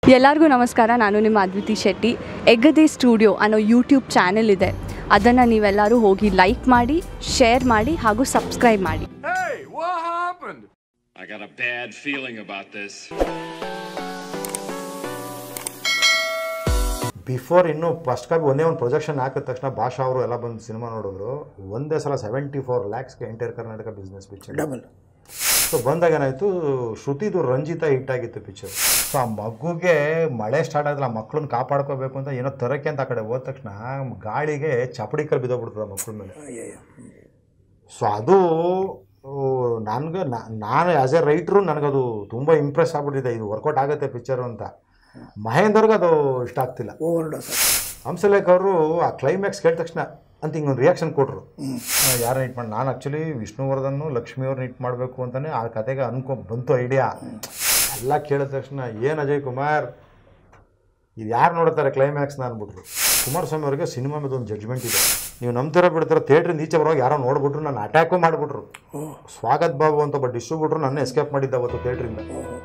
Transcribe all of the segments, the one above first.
ಎಲ್ಲರಿಗೂ ನಮಸ್ಕಾರ ನಾನು ನಿಮ್ಮ ಅದ್ವಿತಿ ಶೆಟ್ಟಿ ಎಗ್ಗದೆ ಸ್ಟುಡಿಯೋ ಅನ್ನೋ ಯೂಟ್ಯೂಬ್ ಚಾನೆಲ್ ಇದೆ ಅದನ್ನು ನೀವೆಲ್ಲರೂ ಹೋಗಿ ಲೈಕ್ ಮಾಡಿ ಶೇರ್ ಮಾಡಿ ಹಾಗೂ ಸಬ್ಸ್ಕ್ರೈಬ್ ಮಾಡಿ Hey, what happened? I got a bad feeling about this. Before ಇನ್ನು ಫಸ್ಟ್ ಕಾಪಿ ಒಂದೇ ಒಂದು ಪ್ರೊಜೆಕ್ಷನ್ ಹಾಕಿದ ತಕ್ಷಣ ಭಾಷಾ ಅವರು ಎಲ್ಲ ಬಂದು ಸಿನಿಮಾ ನೋಡಿದ್ರು ಒಂದೇ ಸಲ ಸೆವೆಂಟಿ ಫೋರ್ ಲ್ಯಾಕ್ಸ್ಗೆ entire Karnataka business picture double so ಬಂದಾಗ ಏನಾಯಿತು ಶ್ರುತಿದು ರಂಜಿತ ಹಿಟ್ ಆಗಿತ್ತು ಪಿಕ್ಚರ್ ಸೊ ಆ ಮಗುಗೆ ಮಳೆ ಸ್ಟಾರ್ಟ್ ಆಗಿಲ್ಲ ಆ ಮಕ್ಳನ್ನ ಕಾಪಾಡ್ಕೋಬೇಕು ಅಂತ ಏನೋ ತರಕ್ಕೆ ಅಂತ ಆ ಕಡೆ ಹೋದ ತಕ್ಷಣ ಗಾಳಿಗೆ ಚಪಡಿ ಕಲ್ ಬಿದ್ದೋಗ್ಬಿಡ್ತದೆ ಮಕ್ಳ ಮೇಲೆ ಅಯ್ಯಯ್ಯೋ ಸೊ ಅದು ನನಗೆ ನಾನು ಆ್ಯಸ್ ಎ ರೈಟ್ರು ನನಗದು ತುಂಬ ಇಂಪ್ರೆಸ್ ಆಗ್ಬಿಟ್ಟಿದೆ ಇದು ವರ್ಕೌಟ್ ಆಗುತ್ತೆ ಪಿಕ್ಚರು ಅಂತ ಮಹೇಂದರ್ಗೆ ಅದು ಇಷ್ಟ ಆಗ್ತಿಲ್ಲ ಓವರ್ ಡೋಸ್ ಹಂಸಲೇಖ ಅವರು ಆ ಕ್ಲೈಮ್ಯಾಕ್ಸ್ ಕೇಳಿದ ತಕ್ಷಣ ಅಂತ ಹಿಂಗೊಂದು ರಿಯಾಕ್ಷನ್ ಕೊಟ್ಟರು ಯಾರು ನೀಟ್ ಮಾಡಿ ನಾನು ಆ್ಯಕ್ಚುಲಿ ವಿಷ್ಣುವರ್ಧನ್ ಲಕ್ಷ್ಮಿಯವ್ರನ್ನ ನೀಟ್ ಮಾಡಬೇಕು ಅಂತಲೇ ಆ ಕತೆಗೆ ಅನ್ಕೊ ಬಂತು ಐಡಿಯಾ ಎಲ್ಲ ಕೇಳಿದ ತಕ್ಷಣ ಏನು ಅಜಯ್ ಕುಮಾರ್ ಇದು ಯಾರು ನೋಡ್ತಾರೆ ಕ್ಲೈಮ್ಯಾಕ್ಸ್ನ ಅಂದ್ಬಿಟ್ರು ಕುಮಾರಸ್ವಾಮಿ ಅವರಿಗೆ ಸಿನಿಮಾ ಮೇಲೆ ಒಂದು ಜಡ್ಜ್ಮೆಂಟ್ ಇದೆ ನೀವು ನಂಬ್ತಿರೋ ಬಿಡ್ತಾರೋ ಥಿಯೇಟ್ರಿಂದ ಈಚೆ ಬರೋವಾಗ ಯಾರೋ ನೋಡ್ಬಿಟ್ರು ನಾನು ಅಟ್ಯಾಕು ಮಾಡಿಬಿಟ್ರು ಸ್ವಾಗತ್ ಬಾಬು ಅಂತ ಒಬ್ಬ ಡಿಸ್ಟ್ರಿಬ್ಯೂಟ್ರು ನನ್ನ ಎಸ್ಕೇಪ್ ಮಾಡಿದ್ದ ಅವತ್ತು ಥಿಯೇಟ್ರಿಂದ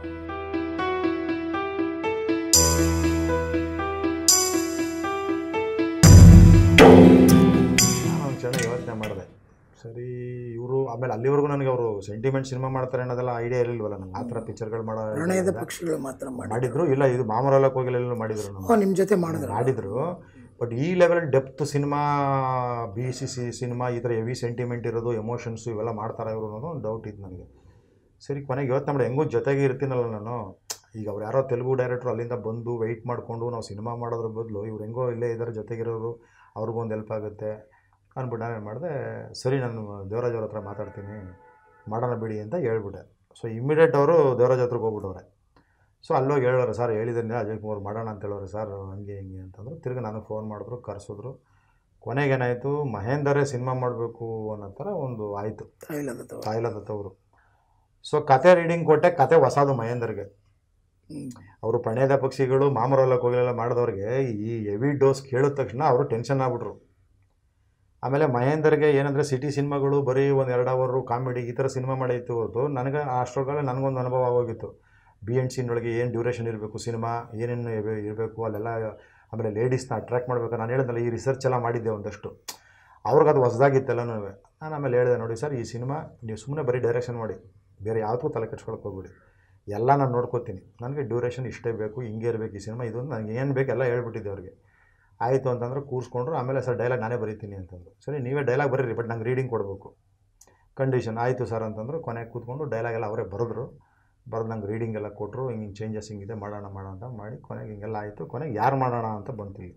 ನಾನು ಒಂದು ಕ್ಷಣ ಯೋಚನೆ ಮಾಡಿದೆ ಸರಿ ಇವರು ಆಮೇಲೆ ಅಲ್ಲಿವರೆಗೂ ನನಗೆ ಅವರು ಸೆಂಟಿಮೆಂಟ್ ಸಿನಿಮಾ ಮಾಡ್ತಾರೆ ಅನ್ನೋದೆಲ್ಲ ಐಡಿಯಾ ಇರಲಿಲ್ವಲ್ಲ ನಂಗೆ ಆ ಥರ ಪಿಕ್ಚರ್ಗಳು ಮಾಡೋ ಪ್ರಣಯದ ಪಕ್ಷಿಗಳು ಮಾತ್ರ ಮಾಡಿ ಮಾಡಿದ್ರು ಇಲ್ಲ ಇದು ಮಾಮರಲ್ಲಕ್ಕೆ ಹೋಗಿಲ್ಲ ಎಲ್ಲೂ ಮಾಡಿದ್ರು ನಮ್ಮ ಓ ನಿಮ್ಮ ಜೊತೆ ಮಾಡಿದ್ರು ಮಾಡಿದ್ರು ಬಟ್ ಈ level depth cinema B C C cinema ಈ ಥರ ಹೆವಿ ಸೆಂಟಿಮೆಂಟ್ ಇರೋದು ಎಮೋಷನ್ಸು ಇವೆಲ್ಲ ಮಾಡ್ತಾರೆ ಇವರು ಅನ್ನೋದು ಒಂದು ಡೌಟ್ ಇತ್ತು ನನಗೆ ಸರಿ ಕೊನೆಗೆ ಯೋಚನೆ ಮಾಡಿ ಹೆಂಗೂ ಜೊತೆಗೆ ಇರ್ತೀನಲ್ಲ ನಾನು ಈಗ ಅವ್ರು ಯಾರೋ ತೆಲುಗು ಡೈರೆಕ್ಟ್ರು ಅಲ್ಲಿಂದ ಬಂದು ವೆಯ್ಟ್ ಮಾಡಿಕೊಂಡು ನಾವು ಸಿನಿಮಾ ಮಾಡೋದ್ರ ಬದಲು ಇವ್ರು ಹೆಂಗೋ ಇಲ್ಲೇ ಇದ್ದಾರೆ ಜೊತೆಗಿರೋರು ಅವ್ರಿಗೊಂದು ಹೆಲ್ಪ್ ಆಗುತ್ತೆ ಅಂದ್ಬಿಟ್ಟು ನಾನೇನು ಮಾಡಿದೆ ಸರಿ ನಾನು ದೇವರಾಜ್ ಅವ್ರ ಹತ್ರ ಮಾತಾಡ್ತೀನಿ ಮಾಡೋಣ ಬಿಡಿ ಅಂತ ಹೇಳ್ಬಿಟ್ಟೆ ಸೊ ಇಮ್ಮಿಡಿಯೇಟ್ ಅವರು ದೇವರಾಜ್ ಹತ್ರಕ್ಕೆ ಹೋಗ್ಬಿಟ್ಟವ್ರೆ ಸೊ ಅಲ್ಲೋಗಿ ಹೇಳೋರು ಸರ್ ಹೇಳಿದ್ದೀನಿ ಅಜಯ್ ಕುಮಾರ್ ಮಾಡೋಣ ಅಂತ ಹೇಳೋರು ಸರ್ ಹಂಗೆ ಹಿಂಗೆ ಅಂತಂದ್ರು ತಿರ್ಗಿ ನನಗೆ ಫೋನ್ ಮಾಡಿದ್ರು ಕರೆಸಿದ್ರು ಕೊನೆಗೇನಾಯಿತು ಮಹೇಂದರೇ ಸಿನಿಮಾ ಮಾಡಬೇಕು ಅನ್ನೋ ಥರ ಒಂದು ಆಯಿತು ತಾಯಿಲದ ತವ ತಾಯಿಲದತ್ತವರು ಸೊ ಕತೆ ರೀಡಿಂಗ್ ಕೊಟ್ಟೆ ಕತೆ ಹೊಸದು ಮಹೇಂದರ್ಗೆ ಅವರು ಪ್ರಣಯದ ಪಕ್ಷಿಗಳು ಮಾಮರಲ್ಲಕ್ಕೆ ಹೋಗಲೆಲ್ಲ ಮಾಡಿದವ್ರಿಗೆ ಈ ಹೆವಿ ಡೋಸ್ ಕೇಳಿದ ತಕ್ಷಣ ಅವರು ಟೆನ್ಷನ್ ಆಗ್ಬಿಟ್ರು ಆಮೇಲೆ ಮಹೇಂದರ್ಗೆ ಏನಂದರೆ ಸಿಟಿ ಸಿನಿಮಾಗಳು ಬರೀ ಒಂದು ಎರಡು ಅವರು ಕಾಮಿಡಿ ಈ ಥರ ಸಿನಿಮಾ ಮಾಡಿತ್ತು ಹೊರತು ನನಗೆ ಅಷ್ಟರೊಳಗಡೆ ನನಗೊಂದು ಅನುಭವ ಆಗೋಗಿತ್ತು ಬಿ ಎನ್ ಸಿನೊಳಗೆ ಏನು ಡ್ಯೂರೇಷನ್ ಇರಬೇಕು ಸಿನಿಮಾ ಏನೇನು ಇರಬೇಕು ಅಲ್ಲೆಲ್ಲ ಆಮೇಲೆ ಲೇಡೀಸ್ನ ಅಟ್ರ್ಯಾಕ್ಟ್ ಮಾಡಬೇಕು ನಾನು ಹೇಳಿದ್ನಲ್ಲ ಈ ರಿಸರ್ಚ್ ಎಲ್ಲ ಮಾಡಿದ್ದೆ ಒಂದಷ್ಟು ಅವ್ರಿಗೆ ಅದು ಹೊಸದಾಗಿತ್ತೆಲ್ಲನೂ ನಾನು ಆಮೇಲೆ ಹೇಳಿದೆ ನೋಡಿ ಸರ್ ಈ ಸಿನಿಮಾ ನೀವು ಸುಮ್ಮನೆ ಬರೀ ಡೈರೆಕ್ಷನ್ ಮಾಡಿ ಬೇರೆ ಯಾವುದಕ್ಕೂ ತಲೆ ಕೆಡ್ಸ್ಕೊಳಕ್ಕೆ ಹೋಗ್ಬಿಡಿ ಎಲ್ಲ ನಾನು ನೋಡ್ಕೋತೀನಿ ನನಗೆ ಡ್ಯೂರೇಷನ್ ಇಷ್ಟೇ ಬೇಕು ಹಿಂಗೆ ಇರಬೇಕು ಈ ಸಿನಿಮಾ ಇದೊಂದು ನನಗೆ ಏನು ಬೇಕು ಎಲ್ಲ ಹೇಳ್ಬಿಟ್ಟಿದ್ದೆ ಅವ್ರಿಗೆ ಆಯಿತು ಅಂತಂದ್ರೆ ಕೂರಿಸ್ಕೊಂಡ್ರು ಆಮೇಲೆ ಸರ್ ಡೈಲಾಗ್ ನಾನೇ ಬರೀತೀನಿ ಅಂತಂದ್ರು ಸರಿ ನೀವೇ ಡೈಲಾಗ್ ಬರೀರಿ ಬಟ್ ನಂಗೆ ರೀಡಿಂಗ್ ಕೊಡಬೇಕು ಕಂಡೀಷನ್ ಆಯಿತು ಸರ್ ಅಂತಂದ್ರು ಕೊನೆಗೆ ಕೂತ್ಕೊಂಡು ಡೈಲಾಗ್ ಎಲ್ಲ ಅವರೇ ಬರೆದ್ರು ಬರೆದು ನಂಗೆ ರೀಡಿಂಗ್ ಎಲ್ಲ ಕೊಟ್ಟರು ಹಿಂಗೆ ಹಿಂಗೆ ಚೇಂಜಸ್ ಹಿಂಗಿದೆ ಮಾಡೋಣ ಮಾಡೋಣ ಅಂತ ಮಾಡಿ ಕೊನೆಗೆ ಹಿಂಗೆಲ್ಲ ಆಯಿತು ಕೊನೆಗೆ ಯಾರು ಮಾಡೋಣ ಅಂತ ಬಂತಿಲ್ಲಿ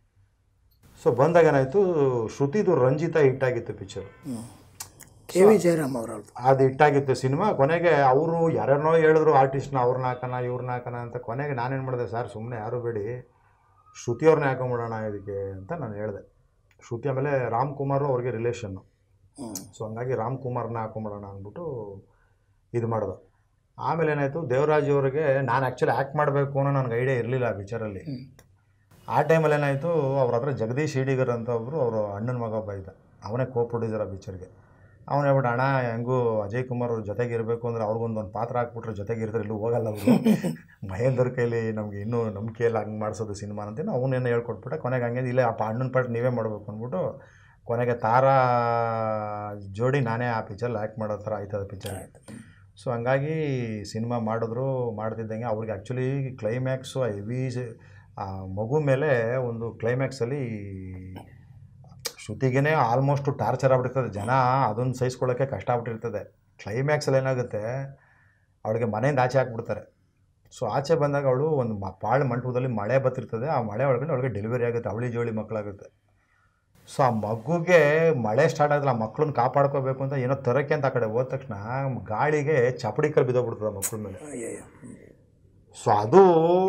ಸೊ ಬಂದಾಗ ಏನಾಯಿತು ಶ್ರುತಿದು ರಂಜಿತ ಹಿಟ್ ಆಗಿತ್ತು ಪಿಕ್ಚರ್ ಕೆ ವಿ ಜಯರಾಮ್ ಅವರವ್ರದ್ದು ಅದು ಹಿಟ್ಟಾಗಿತ್ತು ಸಿನಿಮಾ ಕೊನೆಗೆ ಅವರು ಯಾರ್ಯಾರನೋ ಹೇಳಿದ್ರು ಆರ್ಟಿಸ್ಟ್ನ ಅವ್ರನ್ನ ಹಾಕೋಣ ಇವ್ರನ್ನ ಹಾಕೋಣ ಅಂತ ಕೊನೆಗೆ ನಾನೇನು ಮಾಡಿದೆ ಸರ್ ಸುಮ್ಮನೆ ಯಾರು ಬೇಡಿ ಶ್ರುತಿ ಅವ್ರನ್ನ ಹಾಕೊಂಬಿಡೋಣ ಇದಕ್ಕೆ ಅಂತ ನಾನು ಹೇಳಿದೆ ಶ್ರುತಿ ಆಮೇಲೆ ರಾಮ್ ಕುಮಾರು ಅವ್ರಿಗೆ ರಿಲೇಷನ್ನು ಸೊ ಹಂಗಾಗಿ ರಾಮ್ ಕುಮಾರ್ನ ಹಾಕೊಂಬಿಡೋಣ ಅಂದ್ಬಿಟ್ಟು ಇದು ಮಾಡೋದು ಆಮೇಲೆ ಏನಾಯಿತು ದೇವರಾಜ್ ಅವರಿಗೆ ನಾನು ಆ್ಯಕ್ಚುಲಿ ಆ್ಯಕ್ಟ್ ಮಾಡಬೇಕು ಅನ್ನೋ ನನಗೆ ಐಡಿಯಾ ಇರಲಿಲ್ಲ ಆ ಪಿಕ್ಚರಲ್ಲಿ ಆ ಟೈಮಲ್ಲಿ ಏನಾಯಿತು ಅವ್ರ ಹತ್ರ ಜಗದೀಶ್ ಈಡಿಗರ್ ಅಂತ ಒಬ್ಬರು ಅವರು ಅಣ್ಣನ ಮಗ ಒಬ್ಬ ಇದ್ದ ಅವನೇ ಕೋ ಪ್ರೊಡ್ಯೂಸರ್ ಆ ಪಿಕ್ಚರ್ಗೆ ಅವನು ಹೇಳ್ಬಿಟ್ಟು ಅಣ್ಣ ಹೆಂಗೂ ಅಜಯ್ ಕುಮಾರ್ ಅವ್ರ ಜೊತೆಗೆ ಇರಬೇಕು ಅಂದರೆ ಅವ್ರಿಗೊಂದು ಒಂದು ಪಾತ್ರ ಹಾಕ್ಬಿಟ್ರೆ ಜೊತೆಗೆ ಇರ್ತಾರೆ ಎಲ್ಲೂ ಹೋಗಲ್ಲ ಅವರು ಮಹೇಂದರ್ ಕೈಲಿ ನಮಗೆ ಇನ್ನೂ ನಂಬಿಕೆ ಇಲ್ಲ ಹಂಗೆ ಮಾಡಿಸೋದು ಸಿನಿಮಾ ಅಂತೇನು ಅವನೇನು ಹೇಳ್ಕೊಟ್ಬಿಟ್ಟೆ ಕೊನೆಗೆ ಹಂಗೆ ಇಲ್ಲ ಅಪ್ಪ ಅಣ್ಣನ ಪಾಟ್ ನೀವೇ ಮಾಡಬೇಕು ಅಂದ್ಬಿಟ್ಟು ಕೊನೆಗೆ ತಾರಾ ಜೋಡಿ ನಾನೇ ಆ ಪಿಕ್ಚರ್ಲಿ ಆ್ಯಕ್ಟ್ ಮಾಡೋ ಥರ ಆಯ್ತದ ಪಿಕ್ಚರ್ ಸೊ ಹಂಗಾಗಿ ಸಿನಿಮಾ ಮಾಡಿದ್ರು ಮಾಡ್ತಿದ್ದಂಗೆ ಅವ್ರಿಗೆ ಆ್ಯಕ್ಚುಲಿ ಕ್ಲೈಮ್ಯಾಕ್ಸು ಹೆವಿ ಆ ಮಗು ಮೇಲೆ ಒಂದು ಕ್ಲೈಮ್ಯಾಕ್ಸಲ್ಲಿ ಶ್ರುತಿಗೇ ಆಲ್ಮೋಸ್ಟ್ ಟಾರ್ಚರ್ ಆಗ್ಬಿಟ್ಟಿರ್ತದೆ ಜನ ಅದನ್ನು ಸಹಿಸ್ಕೊಳ್ಳೋಕ್ಕೆ ಕಷ್ಟ ಆಗ್ಬಿಟ್ಟಿರ್ತದೆ ಕ್ಲೈಮ್ಯಾಕ್ಸಲ್ಲಿ ಏನಾಗುತ್ತೆ ಅವಳಿಗೆ ಮನೆಯಿಂದ ಆಚೆ ಹಾಕ್ಬಿಡ್ತಾರೆ ಸೊ ಆಚೆ ಬಂದಾಗ ಅವಳು ಒಂದು ಮ ಪಾಳು ಮಂಟಪದಲ್ಲಿ ಮಳೆ ಬರ್ತಿರ್ತದೆ ಆ ಮಳೆ ಒಳಗಡೆ ಅವಳಿಗೆ ಡೆಲಿವರಿ ಆಗುತ್ತೆ ಅವಳಿ ಜೋಳಿ ಮಕ್ಕಳಾಗುತ್ತೆ ಸೊ ಆ ಮಗುಗೆ ಮಳೆ ಸ್ಟಾರ್ಟ್ ಆಗಿಲ್ಲ ಆ ಮಕ್ಳನ್ನ ಕಾಪಾಡ್ಕೋಬೇಕು ಅಂತ ಏನೋ ತರಕ್ಕೆ ಅಂತ ಆ ಕಡೆ ಹೋದ ತಕ್ಷಣ ಗಾಳಿಗೆ ಚಪಡಿ ಕಲ್ ಬಿದ್ದೋಗ್ಬಿಡ್ತದೆ ಆ ಮಕ್ಳ ಮೇಲೆ ಅಯ್ಯಯ್ಯೋ ಸೊ ಅದು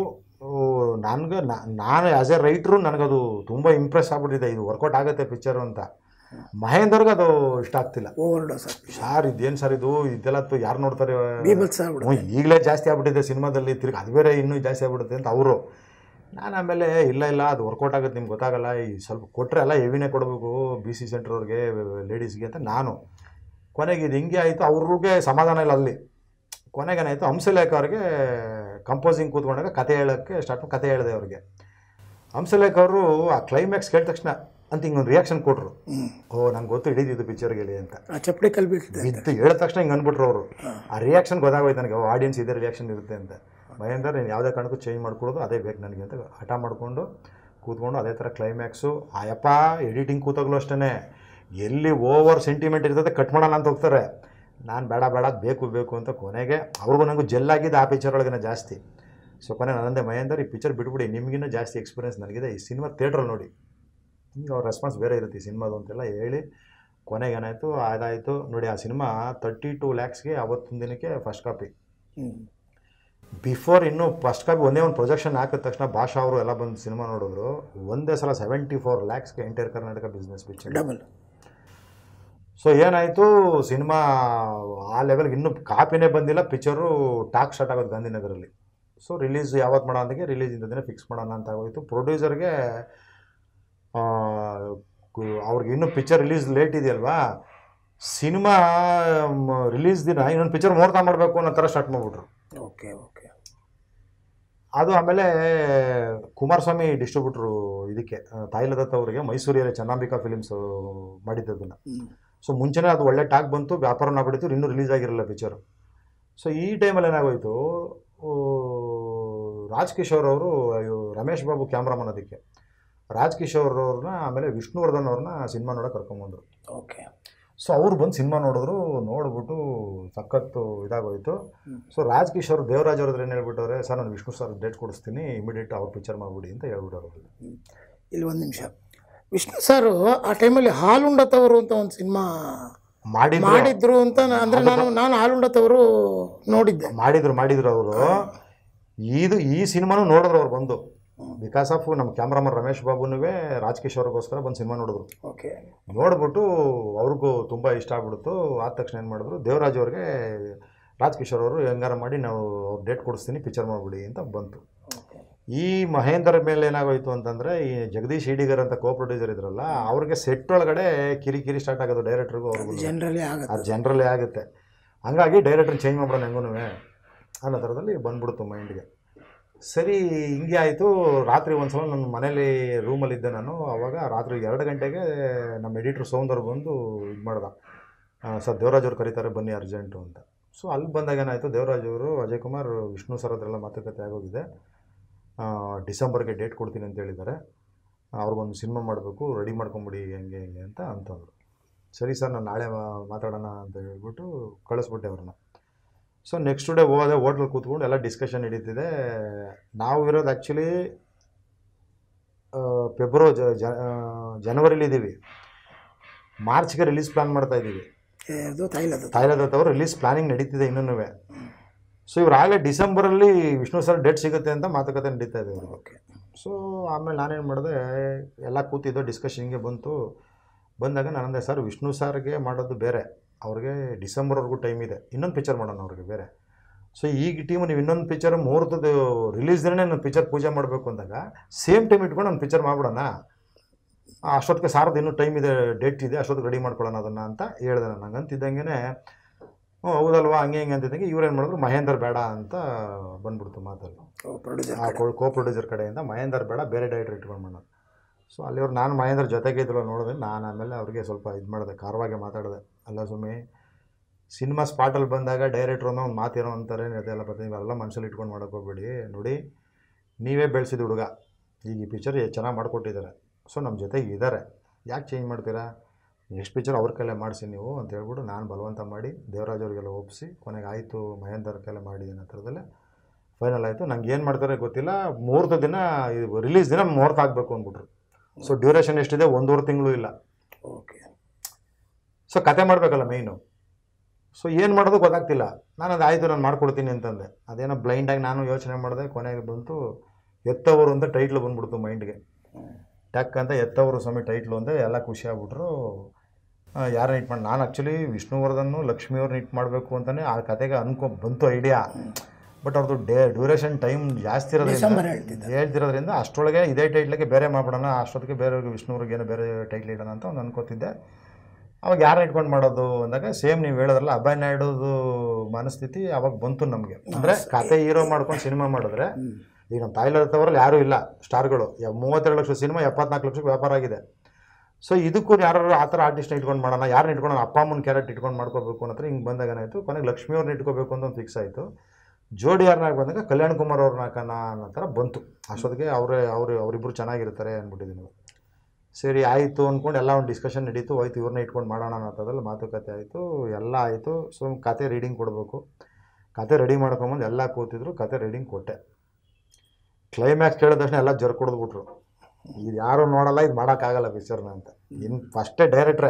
ನನಗೆ ನಾನು ಆ್ಯಸ್ ಎ ರೈಟ್ರು ನನಗದು ತುಂಬ ಇಂಪ್ರೆಸ್ ಆಗ್ಬಿಟ್ಟಿದೆ ಇದು ವರ್ಕೌಟ್ ಆಗುತ್ತೆ ಪಿಕ್ಚರು ಅಂತ ಮಹೇಂದರ್ಗೆ ಅದು ಇಷ್ಟ ಆಗ್ತಿಲ್ಲ ಓವರ್ ಡೋಸ್ ಆಗ್ತಿದೆ ಸರ್ ಇದೇನು ಸರ್ ಇದು ಇದೆಲ್ಲ ಯಾರು ನೋಡ್ತಾರೆ ಬೀಭತ್ಸ ಆಗ್ಬಿಡುತ್ತೆ ಹ್ಞೂ ಈಗಲೇ ಜಾಸ್ತಿ ಆಗ್ಬಿಟ್ಟಿದೆ ಸಿನಿಮಾದಲ್ಲಿ ತಿರ್ಗಿ ಅದು ಬೇರೆ ಇನ್ನೂ ಜಾಸ್ತಿ ಆಗ್ಬಿಡುತ್ತೆ ಅಂತ ಅವರು ನಾನು ಆಮೇಲೆ ಇಲ್ಲ ಇಲ್ಲ ಅದು ವರ್ಕೌಟ್ ಆಗುತ್ತೆ ನಿಮ್ಗೆ ಗೊತ್ತಾಗಲ್ಲ ಈ ಸ್ವಲ್ಪ ಕೊಟ್ಟರೆ ಎಲ್ಲ ಹೆವಿನೇ ಕೊಡಬೇಕು ಬಿ ಸಿ ಸೆಂಟ್ರವ್ರಿಗೆ ಲೇಡೀಸ್ಗೆ ಅಂತ ನಾನು ಕೊನೆಗೆ ಇದು ಹಿಂಗೆ ಆಯಿತು ಅವ್ರಿಗೆ ಸಮಾಧಾನ ಇಲ್ಲ ಅಲ್ಲಿ ಕೊನೆಗೇನಾಯಿತು ಹಂಸಲೇಖ ಅವ್ರಿಗೆ ಕಂಪೋಸಿಂಗ್ ಕೂತ್ಕೊಂಡಾಗ ಕತೆ ಹೇಳೋಕ್ಕೆ ಸ್ಟಾರ್ಟ್ ಕತೆ ಹೇಳಿದೆ ಅವ್ರಿಗೆ ಹಂಸಲೇಖ ಅವರು ಆ ಕ್ಲೈಮ್ಯಾಕ್ಸ್ ಕೇಳಿದ ತಕ್ಷಣ ಅಂತ ಹಿಂಗೊಂದು ರಿಯಾಕ್ಷನ್ ಕೊಟ್ಟರು ಓ ನಂಗೆ ಗೊತ್ತು ಹಿಡಿದಿದ್ದು ಪಿಕ್ಚರ್ ಗೆಲಿ ಅಂತ ಆ ಚಪ್ಪಡಿ ಕಲ್ ಬೀಳ್ತಿದೆ ಬಿದ್ದು ಹೇಳಿದ ತಕ್ಷಣ ಹಿಂಗೆ ಅಂದ್ಬಿಟ್ರು ಅವರು ಆ ರಿಯಾಕ್ಷನ್ ಗೊತ್ತಾಗೋಯ್ತು ನನಗೆ ಆಡಿಯನ್ಸ್ ಇದೇ ರಿಯಾಕ್ಷನ್ ಇರುತ್ತೆ ಅಂತ ಮಹೇಂದ್ರ ನೀನು ಯಾವುದೇ ಕಾರಣಕ್ಕೂ ಚೇಂಜ್ ಮಾಡ್ಕೊಳ್ಳೋದು ಅದೇ ಬೇಕು ನನಗೆ ಅಂತ ಹಠ ಮಾಡಿಕೊಂಡು ಕೂತ್ಕೊಂಡು ಅದೇ ಥರ ಕ್ಲೈಮ್ಯಾಕ್ಸು ಆಯಪ್ಪ ಎಡಿಟಿಂಗ್ ಕೂತಾಗಲೂ ಅಷ್ಟೇ ಎಲ್ಲಿ ಓವರ್ ಸೆಂಟಿಮೆಂಟ್ ಇರ್ತದೆ ಕಟ್ ಮಾಡೋಣ ಅಂತ ಹೋಗ್ತಾರೆ ನಾನು ಬೇಡ ಬೇಡ ಅದ್ ಬೇಕು ಬೇಕು ಅಂತ ಕೊನೆಗೆ ಅವ್ರಿಗೂ ನನಗೂ ಜೆಲ್ಲಾಗಿದ್ದು ಆ ಪಿಕ್ಚರ್ ಒಳಗೆ ಜಾಸ್ತಿ ಸೊ ಕೊನೆ ನನ್ನಂದೆ ಮಹೇಂದರ್ ಈ ಪಿಕ್ಚರ್ ಬಿಟ್ಬಿಡಿ ನಿಮಗಿನ್ನೂ ಜಾಸ್ತಿ ಎಕ್ಸ್ಪೀರಿಯನ್ಸ್ ನನಗಿದೆ ಈ ಸಿನಿಮಾ ಥಿಯೇಟ್ರಲ್ಲಿ ನೋಡಿ ಹಿಂಗೆ ಅವ್ರ ರೆಸ್ಪಾನ್ಸ್ ಬೇರೆ ಇರುತ್ತೆ ಈ ಸಿನಿಮಾದು ಅಂತೆಲ್ಲ ಹೇಳಿ ಕೊನೆಗೆ ಏನಾಯಿತು ಅದಾಯಿತು ನೋಡಿ ಆ ಸಿನಿಮಾ ತರ್ಟಿ ಟೂ ಲ್ಯಾಕ್ಸ್ಗೆ ಅವತ್ತಿನ ದಿನಕ್ಕೆ ಫಸ್ಟ್ ಕಾಪಿ ಹ್ಞೂ ಬಿಫೋರ್ ಇನ್ನೂ ಫಸ್ಟ್ ಕಾಪಿ ಒಂದೇ ಒಂದು ಪ್ರೊಜೆಕ್ಷನ್ ಹಾಕಿದ ತಕ್ಷಣ ಭಾಷಾ ಅವರು ಎಲ್ಲ ಬಂದು ಸಿನಿಮಾ ನೋಡಿದ್ರು ಒಂದೇ ಸಲ ಸೆವೆಂಟಿ ಫೋರ್ ಲ್ಯಾಕ್ಸ್ಗೆ entire Karnataka business picture double so ಏನಾಯಿತು ಸಿನಿಮಾ ಆ ಲೆವೆಲ್ಗೆ ಇನ್ನೂ ಕಾಪಿನೇ ಬಂದಿಲ್ಲ ಪಿಕ್ಚರು ಟಾಕ್ ಸ್ಟಾರ್ಟ್ ಆಗೋದು ಗಾಂಧಿನಗರಲ್ಲಿ ಸೊ ರಿಲೀಸ್ ಯಾವತ್ತು ಮಾಡೋ ಅಂದಾಗೆ ರಿಲೀಸ್ ಇಂದ ದಿನ ಫಿಕ್ಸ್ ಮಾಡೋಣ ಅಂತ ಆಗೋಯ್ತು ಪ್ರೊಡ್ಯೂಸರ್ಗೆ ಅವ್ರಿಗೆ ಇನ್ನೂ ಪಿಕ್ಚರ್ ರಿಲೀಸ್ ಲೇಟ್ ಇದೆಯಲ್ವಾ ಸಿನಿಮಾ ರಿಲೀಸ್ ದಿನ ಇನ್ನೊಂದು ಪಿಕ್ಚರ್ ಮುಹೂರ್ತ ಮಾಡಬೇಕು ಅನ್ನೋ ಥರ ಸ್ಟಾರ್ಟ್ ಮಾಡಿಬಿಟ್ರು ಓಕೆ ಓಕೆ ಅದು ಆಮೇಲೆ ಕುಮಾರಸ್ವಾಮಿ ಡಿಸ್ಟ್ರಿಬ್ಯೂಟ್ರು ಇದಕ್ಕೆ ಆ, ತಾಯಿಲದತ್ತ ಅವರಿಗೆ ಮೈಸೂರಿಯಲ್ಲಿ ಚನ್ನಾಂಬಿಕಾ ಫಿಲಿಮ್ಸ್ ಮಾಡಿದ್ದದನ್ನು ಹ್ಞೂ ಸೊ ಮುಂಚೆನೇ ಅದು ಒಳ್ಳೆ ಟಾಕ್ ಬಂತು ವ್ಯಾಪಾರನ ಆಗ್ಬಿಟ್ಟಿತ್ತು ಇನ್ನೂ ರಿಲೀಸ್ ಆಗಿರಲಿಲ್ಲ ಪಿಕ್ಚರು ಸೊ ಈ ಟೈಮಲ್ಲಿ ಏನಾಗೋಯ್ತು ಆ, ರಾಜ್ ಕಿಶೋರ್ ಅವರು ಅಯ್ಯೋ, ರಮೇಶ್ ಬಾಬು ಕ್ಯಾಮ್ರಾಮನ್ ಅದಕ್ಕೆ ರಾಜ್ ಕಿಶೋರ್ ಅವ್ರನ್ನ ಆಮೇಲೆ ವಿಷ್ಣುವರ್ಧನ್ ಅವ್ರನ್ನ ಸಿನಿಮಾ ನೋಡೋಕೆ ಕರ್ಕೊಂಬಂದರು ಓಕೆ ಸೊ ಅವ್ರು ಬಂದು ಸಿನಿಮಾ ನೋಡಿದ್ರು ನೋಡ್ಬಿಟ್ಟು ಸಖತ್ತು ಇದಾಗೋಯ್ತು ಸೊ ರಾಜ್ ಕಿಶೋರ್ ದೇವರಾಜ್ ಅವ್ರ ಹತ್ರ ಏನು ಹೇಳ್ಬಿಟ್ಟವ್ರೆ ಸರ್ ನಾನು ವಿಷ್ಣು ಸರ್ ಡೇಟ್ ಕೊಡಿಸ್ತೀನಿ ಇಮಿಡಿಯೇಟ್ ಅವ್ರ ಪಿಕ್ಚರ್ ಮಾಡಿಬಿಡಿ ಅಂತ ಹೇಳ್ಬಿಟ್ಟವ್ರು ಅವ್ರಿಗೆ ಇಲ್ಲಿ ಒಂದು ನಿಮಿಷ ವಿಷ್ಣು ಸರ್ ಆ ಟೈಮಲ್ಲಿ ಹಾಲುಂಡತವರು ಅಂತ ಒಂದು ಸಿನಿಮಾ ಮಾಡಿದ್ರು ಮಾಡಿದ್ರು ಅಂತ ನಾ- ಅಂದ್ರೆ ನಾನು ನಾನು ಹಾಲುಂಡತವರು ನೋಡಿದ್ದೆ ಮಾಡಿದ್ರು ಮಾಡಿದ್ರು ಅವರು ಇದು ಈ ಸಿನಿಮಾನು ನೋಡಿದ್ರು ಅವ್ರು ಬಂದು ಬಿಕಾಸ್ ಆಫ್ ನಮ್ಮ ಕ್ಯಾಮ್ರಾಮನ್ ರಮೇಶ್ ಬಾಬುನುವೇ ರಾಜ್ ಕಿಶೋರ್ಗೋಸ್ಕರ ಬಂದು ಸಿನಿಮಾ ನೋಡಿದ್ರು ಓಕೆ ನೋಡ್ಬಿಟ್ಟು ಅವ್ರಿಗೂ ತುಂಬ ಇಷ್ಟ ಆಗ್ಬಿಡ್ತು ಆದ ತಕ್ಷಣ ಏನು ಮಾಡಿದ್ರು ದೇವರಾಜ್ ಅವ್ರಿಗೆ ರಾಜ್ ಕಿಶೋರ್ ಅವರು ಹೆಂಗಾರ ಮಾಡಿ ನಾವು ಅವ್ರು ಡೇಟ್ ಕೊಡಿಸ್ತೀನಿ ಪಿಕ್ಚರ್ ಮಾಡಿಬಿಡಿ ಅಂತ ಬಂತು ಈ ಮಹೇಂದ್ರ ಮೇಲೆ ಏನಾಗೋಯ್ತು ಅಂತಂದರೆ ಈ ಜಗದೀಶ್ ಈಡಿಗರ್ ಅಂತ ಕೋ ಪ್ರೊಡ್ಯೂಸರ್ ಇದ್ರಲ್ಲ ಅವ್ರಿಗೆ ಸೆಟ್ ಒಳಗಡೆ ಕಿರಿಕಿರಿ ಸ್ಟಾರ್ಟ್ ಆಗೋದು ಡೈರೆಕ್ಟ್ರಿಗೂ ಅವ್ರಿಗೂ ಜನರಲಿ ಆಗುತ್ತೆ ಅದು ಜನರಲ್ಲೇ ಆಗುತ್ತೆ ಹಂಗಾಗಿ ಡೈರೆಕ್ಟ್ರ್ ಚೇಂಜ್ ಮಾಡೋಣ ಹೆಂಗೂ ಅನ್ನೋ ಥರದಲ್ಲಿ ಬಂದ್ಬಿಡ್ತು ಮೈಂಡ್ಗೆ ಸರಿ ಹಿಂಗೆ ಆಯಿತು ರಾತ್ರಿ ಒಂದು ಸಲ ನನ್ನ ಮನೇಲಿ ರೂಮಲ್ಲಿದ್ದೆ ನಾನು ಅವಾಗ ರಾತ್ರಿ ಎರಡು ಗಂಟೆಗೆ ನಮ್ಮ ಎಡಿಟ್ರ್ ಸೌಂದರ್ ಬಂದು ಇದು ಮಾಡ್ದ ಆ, ಸರ್ ದೇವರಾಜ್ ಅವ್ರು ಕರೀತಾರೆ ಬನ್ನಿ ಅರ್ಜೆಂಟು ಅಂತ ಸೊ ಅಲ್ಲಿ ಬಂದಾಗ ಏನಾಯಿತು ದೇವರಾಜ್ ಅವರು ಅಜಯ್ ಕುಮಾರ್ ವಿಷ್ಣು ಸರ್ ಹತ್ರ ಎಲ್ಲ ಮಾತುಕತೆ ಆಗೋಗಿದೆ ಆ, ಡಿಸೆಂಬರ್ಗೆ ಡೇಟ್ ಕೊಡ್ತೀನಿ ಅಂತ ಹೇಳಿದ್ದಾರೆ ಅವ್ರಿಗೊಂದು ಸಿನಿಮಾ ಮಾಡಬೇಕು ರೆಡಿ ಮಾಡ್ಕೊಂಬಿಡಿ ಹೆಂಗೆ ಹೆಂಗೆ ಅಂತ ಅಂತಂದರು ಸರಿ ಸರ್ ನಾನು ನಾಳೆ ಮಾ- ಮಾತಾಡೋಣ ಅಂತ ಹೇಳ್ಬಿಟ್ಟು ಕಳಿಸ್ಬಿಟ್ಟೆ ಅವ್ರನ್ನ ಸೊ ನೆಕ್ಸ್ಟ್ ಡೇ ಹೋದೆ ಹೋಟ್ಲಲ್ಲಿ ಕೂತ್ಕೊಂಡು ಎಲ್ಲ ಡಿಸ್ಕಷನ್ ನಡೀತಿದೆ ನಾವು ಇರೋದು ಆ್ಯಕ್ಚುಲಿ ಫೆಬ್ರವರಿ ಜ ಜ- ಆ, ಜನವರಿಲಿ ಇದ್ದೀವಿ ಮಾರ್ಚ್ಗೆ ರಿಲೀಸ್ ಪ್ಲಾನ್ ಮಾಡ್ತಾ ಇದ್ದೀವಿ ಅದು ತೈಲದ ತಾಯಿಲದತ್ತ ಅವರು ರಿಲೀಸ್ ಪ್ಲಾನಿಂಗ್ ನಡೀತಿದೆ ಇನ್ನೂ ಸೊ ಇವ್ರು ಆಗಲೇ ಡಿಸೆಂಬರಲ್ಲಿ ವಿಷ್ಣು ಸರ್ ಡೇಟ್ ಸಿಗುತ್ತೆ ಅಂತ ಮಾತುಕತೆ ನಡೀತಾ ಇದೆ ಇವ್ರಿಗೆ ಓಕೆ ಸೊ ಆಮೇಲೆ ನಾನೇನು ಮಾಡಿದೆ ಎಲ್ಲ ಕೂತಿದ್ದೋ ಡಿಸ್ಕಷನ್ಗೆ ಬಂತು ಬಂದಾಗ ನಾನಂದೆ ಸರ್ ವಿಷ್ಣು ಸರ್ಗೆ ಮಾಡೋದು ಬೇರೆ ಅವ್ರಿಗೆ ಡಿಸೆಂಬರ್ವರೆಗೂ ಟೈಮ್ ಇದೆ ಇನ್ನೊಂದು ಪಿಕ್ಚರ್ ಮಾಡೋಣ ಅವ್ರಿಗೆ ಬೇರೆ ಸೊ ಈಗ ಟೀಮು ನೀವು ಇನ್ನೊಂದು ಪಿಕ್ಚರ್ ಮುಹೂರ್ತದ ರಿಲೀಸ್ ದಿನನೇ ನಾನು ಪಿಕ್ಚರ್ ಪೂಜೆ ಮಾಡಬೇಕು ಅಂದಾಗ ಸೇಮ್ ಟೈಮ್ ಇಟ್ಕೊಂಡು ಒಂದು ಪಿಕ್ಚರ್ ಮಾಡ್ಬಿಡೋಣ ಆ, ಅಷ್ಟೊತ್ತಿಗೆ ಸಾರದ ಇನ್ನೂ ಟೈಮ್ ಇದೆ ಡೇಟ್ ಇದೆ ಅಷ್ಟೊತ್ತಿಗೆ ರೆಡಿ ಮಾಡ್ಕೊಳ್ಳೋಣ ಅದನ್ನು ಅಂತ ಹೇಳಿದೆ ನಾನು ಹಂಗಂತಿದ್ದಂಗೆ ಹ್ಞೂ ಹೌದಲ್ವಾ ಹಂಗೆ ಹಿಂಗೆ ಅಂತಿದ್ದಂಗೆ ಇವ್ರೇನು ಮಾಡಿದ್ರು ಮಹೇಂದರ್ ಬೇಡ ಅಂತ ಬಂದ್ಬಿಡ್ತು ಮಾತಲ್ಲಿ ಪ್ರೊಡ್ಯೂಸರ್ ಆ ಕೋ ಪ್ರೊಡ್ಯೂಸರ್ ಕಡೆಯಿಂದ ಮಹೇಂದರ್ ಬೇಡ ಬೇರೆ ಡೈರೆಕ್ಟರ್ ಇಟ್ಕೊಂಡು ಮಾಡೋದು ಸೊ ಅಲ್ಲಿ ಅವ್ರು ನಾನು ಮಹೇಂದರ್ ಜೊತೆಗೆ ಇದ್ರಲ್ಲ ನೋಡಿದೆ ನಾನು ಆಮೇಲೆ ಅವ್ರಿಗೆ ಸ್ವಲ್ಪ ಇದು ಮಾಡಿದೆ ಕಾರವಾಗೆ ಮಾತಾಡಿದೆ ಅಲ್ಲ ಸುಮ್ಮಿ ಸಿನಿಮಾ ಸ್ಪಾಟಲ್ಲಿ ಬಂದಾಗ ಡೈರೆಕ್ಟ್ರು ಅನ್ನೋ ಒಂದು ಮಾತೇನೋ ಅಂತಾರೆ ಅದೆಲ್ಲ ಬರ್ತೀನಿ ಇವೆಲ್ಲ ಮನಸ್ಸಲ್ಲಿ ಇಟ್ಕೊಂಡು ಮಾಡೋಕೆ ಹೋಗ್ಬೇಡಿ ನೋಡಿ ನೀವೇ ಬೆಳೆಸಿದ ಹುಡುಗ ಈಗ ಈ ಪಿಕ್ಚರ್ ಚೆನ್ನಾಗಿ ಮಾಡಿಕೊಟ್ಟಿದ್ದಾರೆ ಸೊ ನಮ್ಮ ಜೊತೆಗೆ ಇದ್ದಾರೆ ಯಾಕೆ ಚೇಂಜ್ ಮಾಡ್ತೀರಾ ನೆಕ್ಸ್ಟ್ ಪಿಕ್ಚರ್ ಅವ್ರ ಕೈಲೇ ಮಾಡಿಸಿ ನೀವು ಅಂತ ಹೇಳ್ಬಿಟ್ಟು ನಾನು ಬಲವಂತ ಮಾಡಿ ದೇವರಾಜ್ ಅವ್ರಿಗೆಲ್ಲ ಒಪ್ಪಿಸಿ ಕೊನೆಗೆ ಆಯಿತು ಮಹೇಂದರ್ ಕೈಲೇ ಮಾಡಿ ಅನ್ನೋ ಥರದಲ್ಲೇ ಫೈನಲ್ ಆಯಿತು ನಂಗೆ ಏನು ಮಾಡ್ತಾರೆ ಗೊತ್ತಿಲ್ಲ ಮುಹೂರ್ತ ದಿನ ರಿಲೀಸ್ ದಿನ ಮುಹೂರ್ತ ಆಗಬೇಕು ಅಂದ್ಬಿಟ್ರು ಸೊ ಡ್ಯೂರೇಷನ್ ಎಷ್ಟಿದೆ ಒಂದೂವರೆ ತಿಂಗಳು ಇಲ್ಲ ಓಕೆ ಸೊ ಕತೆ ಮಾಡಬೇಕಲ್ಲ ಮೈನು ಸೊ ಏನು ಮಾಡೋದು ಗೊತ್ತಾಗ್ತಿಲ್ಲ ನಾನು ಅದು ಆಯಿತು ನಾನು ಮಾಡ್ಕೊಡ್ತೀನಿ ಅಂತಂದೆ ಅದೇನೋ ಬ್ಲೈಂಡಾಗಿ ನಾನು ಯೋಚನೆ ಮಾಡಿದೆ ಕೊನೆಗೆ ಬಂತು ಎತ್ತವರು ಅಂತ ಟೈಟ್ಲು ಬಂದ್ಬಿಡ್ತು ಮೈಂಡ್ಗೆ ಟಕ್ ಅಂತ ಎತ್ತವರು ಸ್ವಾಮಿ ಟೈಟ್ಲು ಅಂತ ಎಲ್ಲ ಖುಷಿ ಆಗ್ಬಿಟ್ರು ಯಾರನ್ನ ಇಟ್ ಮಾಡಿ ನಾನು ಆ್ಯಕ್ಚುಲಿ ವಿಷ್ಣುವರ್ಧನ್ನು ಲಕ್ಷ್ಮಿಯವ್ರನ್ನ ಇಟ್ ಮಾಡಬೇಕು ಅಂತಲೇ ಆ ಕತೆಗೆ ಅನ್ಕೊ ಬಂತು ಐಡಿಯಾ ಬಟ್ ಅವ್ರದ್ದು ಡೇ ಡ್ಯೂರೇಷನ್ ಟೈಮ್ ಜಾಸ್ತಿ ಡಿಸೆಂಬರ್ ಇರೋದ್ರಿಂದ ಹೇಳ್ತಿದ್ದ ಹೇಳ್ತಿರೋದ್ರಿಂದ ಅಷ್ಟರೊಳಗೆ ಇದೇ ಟೈಟ್ಲಿಗೆ ಬೇರೆ ಮಾಡ್ಬಿಡೋಣ ಅಷ್ಟೊತ್ತಿಗೆ ಬೇರೆಯವ್ರಿಗೆ ವಿಷ್ಣುವ್ರಿಗೆ ಏನೋ ಬೇರೆ ಟೈಟ್ಲ್ ಇಡೋಣ ಅಂತ ಒಂದು ಅನ್ಕೋತಿದ್ದೆ ಅವಾಗ ಯಾರನ್ನ ಇಟ್ಕೊಂಡು ಮಾಡೋದು ಅಂದಾಗ ಸೇಮ್ ನೀವು ಹೇಳಿದ್ರಲ್ಲ ಅಭಯ್ ನಾಯ್ಡುದು ಮನಸ್ಥಿತಿ ಅವಾಗ ಬಂತು ನಮಗೆ ಅಂದರೆ ಕತೆ ಹೀರೋ ಮಾಡ್ಕೊಂಡು ಸಿನಿಮಾ ಮಾಡಿದ್ರೆ ಈಗ ನಮ್ಮ ತಾಯಿಲತ್ತವರಲ್ಲಿ ಯಾರೂ ಇಲ್ಲ ಸ್ಟಾರ್ಗಳು ಯ- ಮೂವತ್ತೆರಡು ಲಕ್ಷ ಸಿನಿಮಾ ಎಪ್ಪತ್ನಾಲ್ಕು ಲಕ್ಷಕ್ಕೆ ವ್ಯಾಪಾರ ಆಗಿದೆ ಸೊ ಇದಕ್ಕೂ ಯಾರು ಆ ಥರ ಆರ್ಟಿಸ್ಟ್ನ ಇಟ್ಕೊಂಡು ಮಾಡೋಣ ಯಾರನ್ನ ಇಟ್ಕೊಂಡು ಅಪ್ಪ ಅಮ್ಮನ ಕ್ಯಾರೆಕ್ಟ್ ಇಟ್ಕೊಂಡು ಮಾಡ್ಕೋಬೇಕು ಅನ್ನೋ ಹಿಂಗೆ ಬಂದಾಗ ಏನಾಯಿತು ಕೊನೆಗೆ ಲಕ್ಷ್ಮಿ ಅವ್ರನ್ನ ಇಟ್ಕೋಬೇಕು ಅಂತ ಒಂದು ಫಿಕ್ಸ್ ಆಯಿತು ಜೋಡಿ ಯಾರನ್ನಾಗಿ ಬಂದಾಗ ಕಲ್ಯಾಣ್ ಕುಮಾರ್ ಅವ್ರನ್ನ ಹಾಕೋಣ ಅನ್ನೋ ಥರ ಬಂತು ಅಷ್ಟೊತ್ತಿಗೆ ಅವರೇ ಅವರು ಅವರಿಬ್ಬರು ಚೆನ್ನಾಗಿರ್ತಾರೆ ಅಂದ್ಬಿಟ್ಟಿದ್ವಿ ನಾವು ಸರಿ ಆಯಿತು ಅಂದ್ಕೊಂಡು ಎಲ್ಲ ಒಂದು ಡಿಸ್ಕಷನ್ ನಡೀತು ಹೋಯ್ತು ಇವ್ರನ್ನ ಇಟ್ಕೊಂಡು ಮಾಡೋಣ ಅನ್ನೋದ್ರಲ್ಲಿ ಮಾತುಕತೆ ಆಯಿತು ಎಲ್ಲ ಆಯಿತು ಸೊ ಕತೆ ರೀಡಿಂಗ್ ಕೊಡಬೇಕು ಕತೆ ರೆಡಿ ಮಾಡ್ಕೊಂಬಂದು ಎಲ್ಲ ಕೂತಿದ್ರು ಕತೆ ರೀಡಿಂಗ್ ಕೊಟ್ಟೆ ಕ್ಲೈಮ್ಯಾಕ್ಸ್ ಕೇಳಿದ ತಕ್ಷಣ ಎಲ್ಲ ಜರ್ ಕುಡಿದ್ಬಿಟ್ರು ಇದು ಯಾರು ನೋಡಲ್ಲ ಇದು ಮಾಡೋಕ್ಕಾಗಲ್ಲ ಪಿಕ್ಚರ್ನ ಅಂತ ಇನ್ನು ಫಸ್ಟೇ ಡೈರೆಕ್ಟ್ರೇ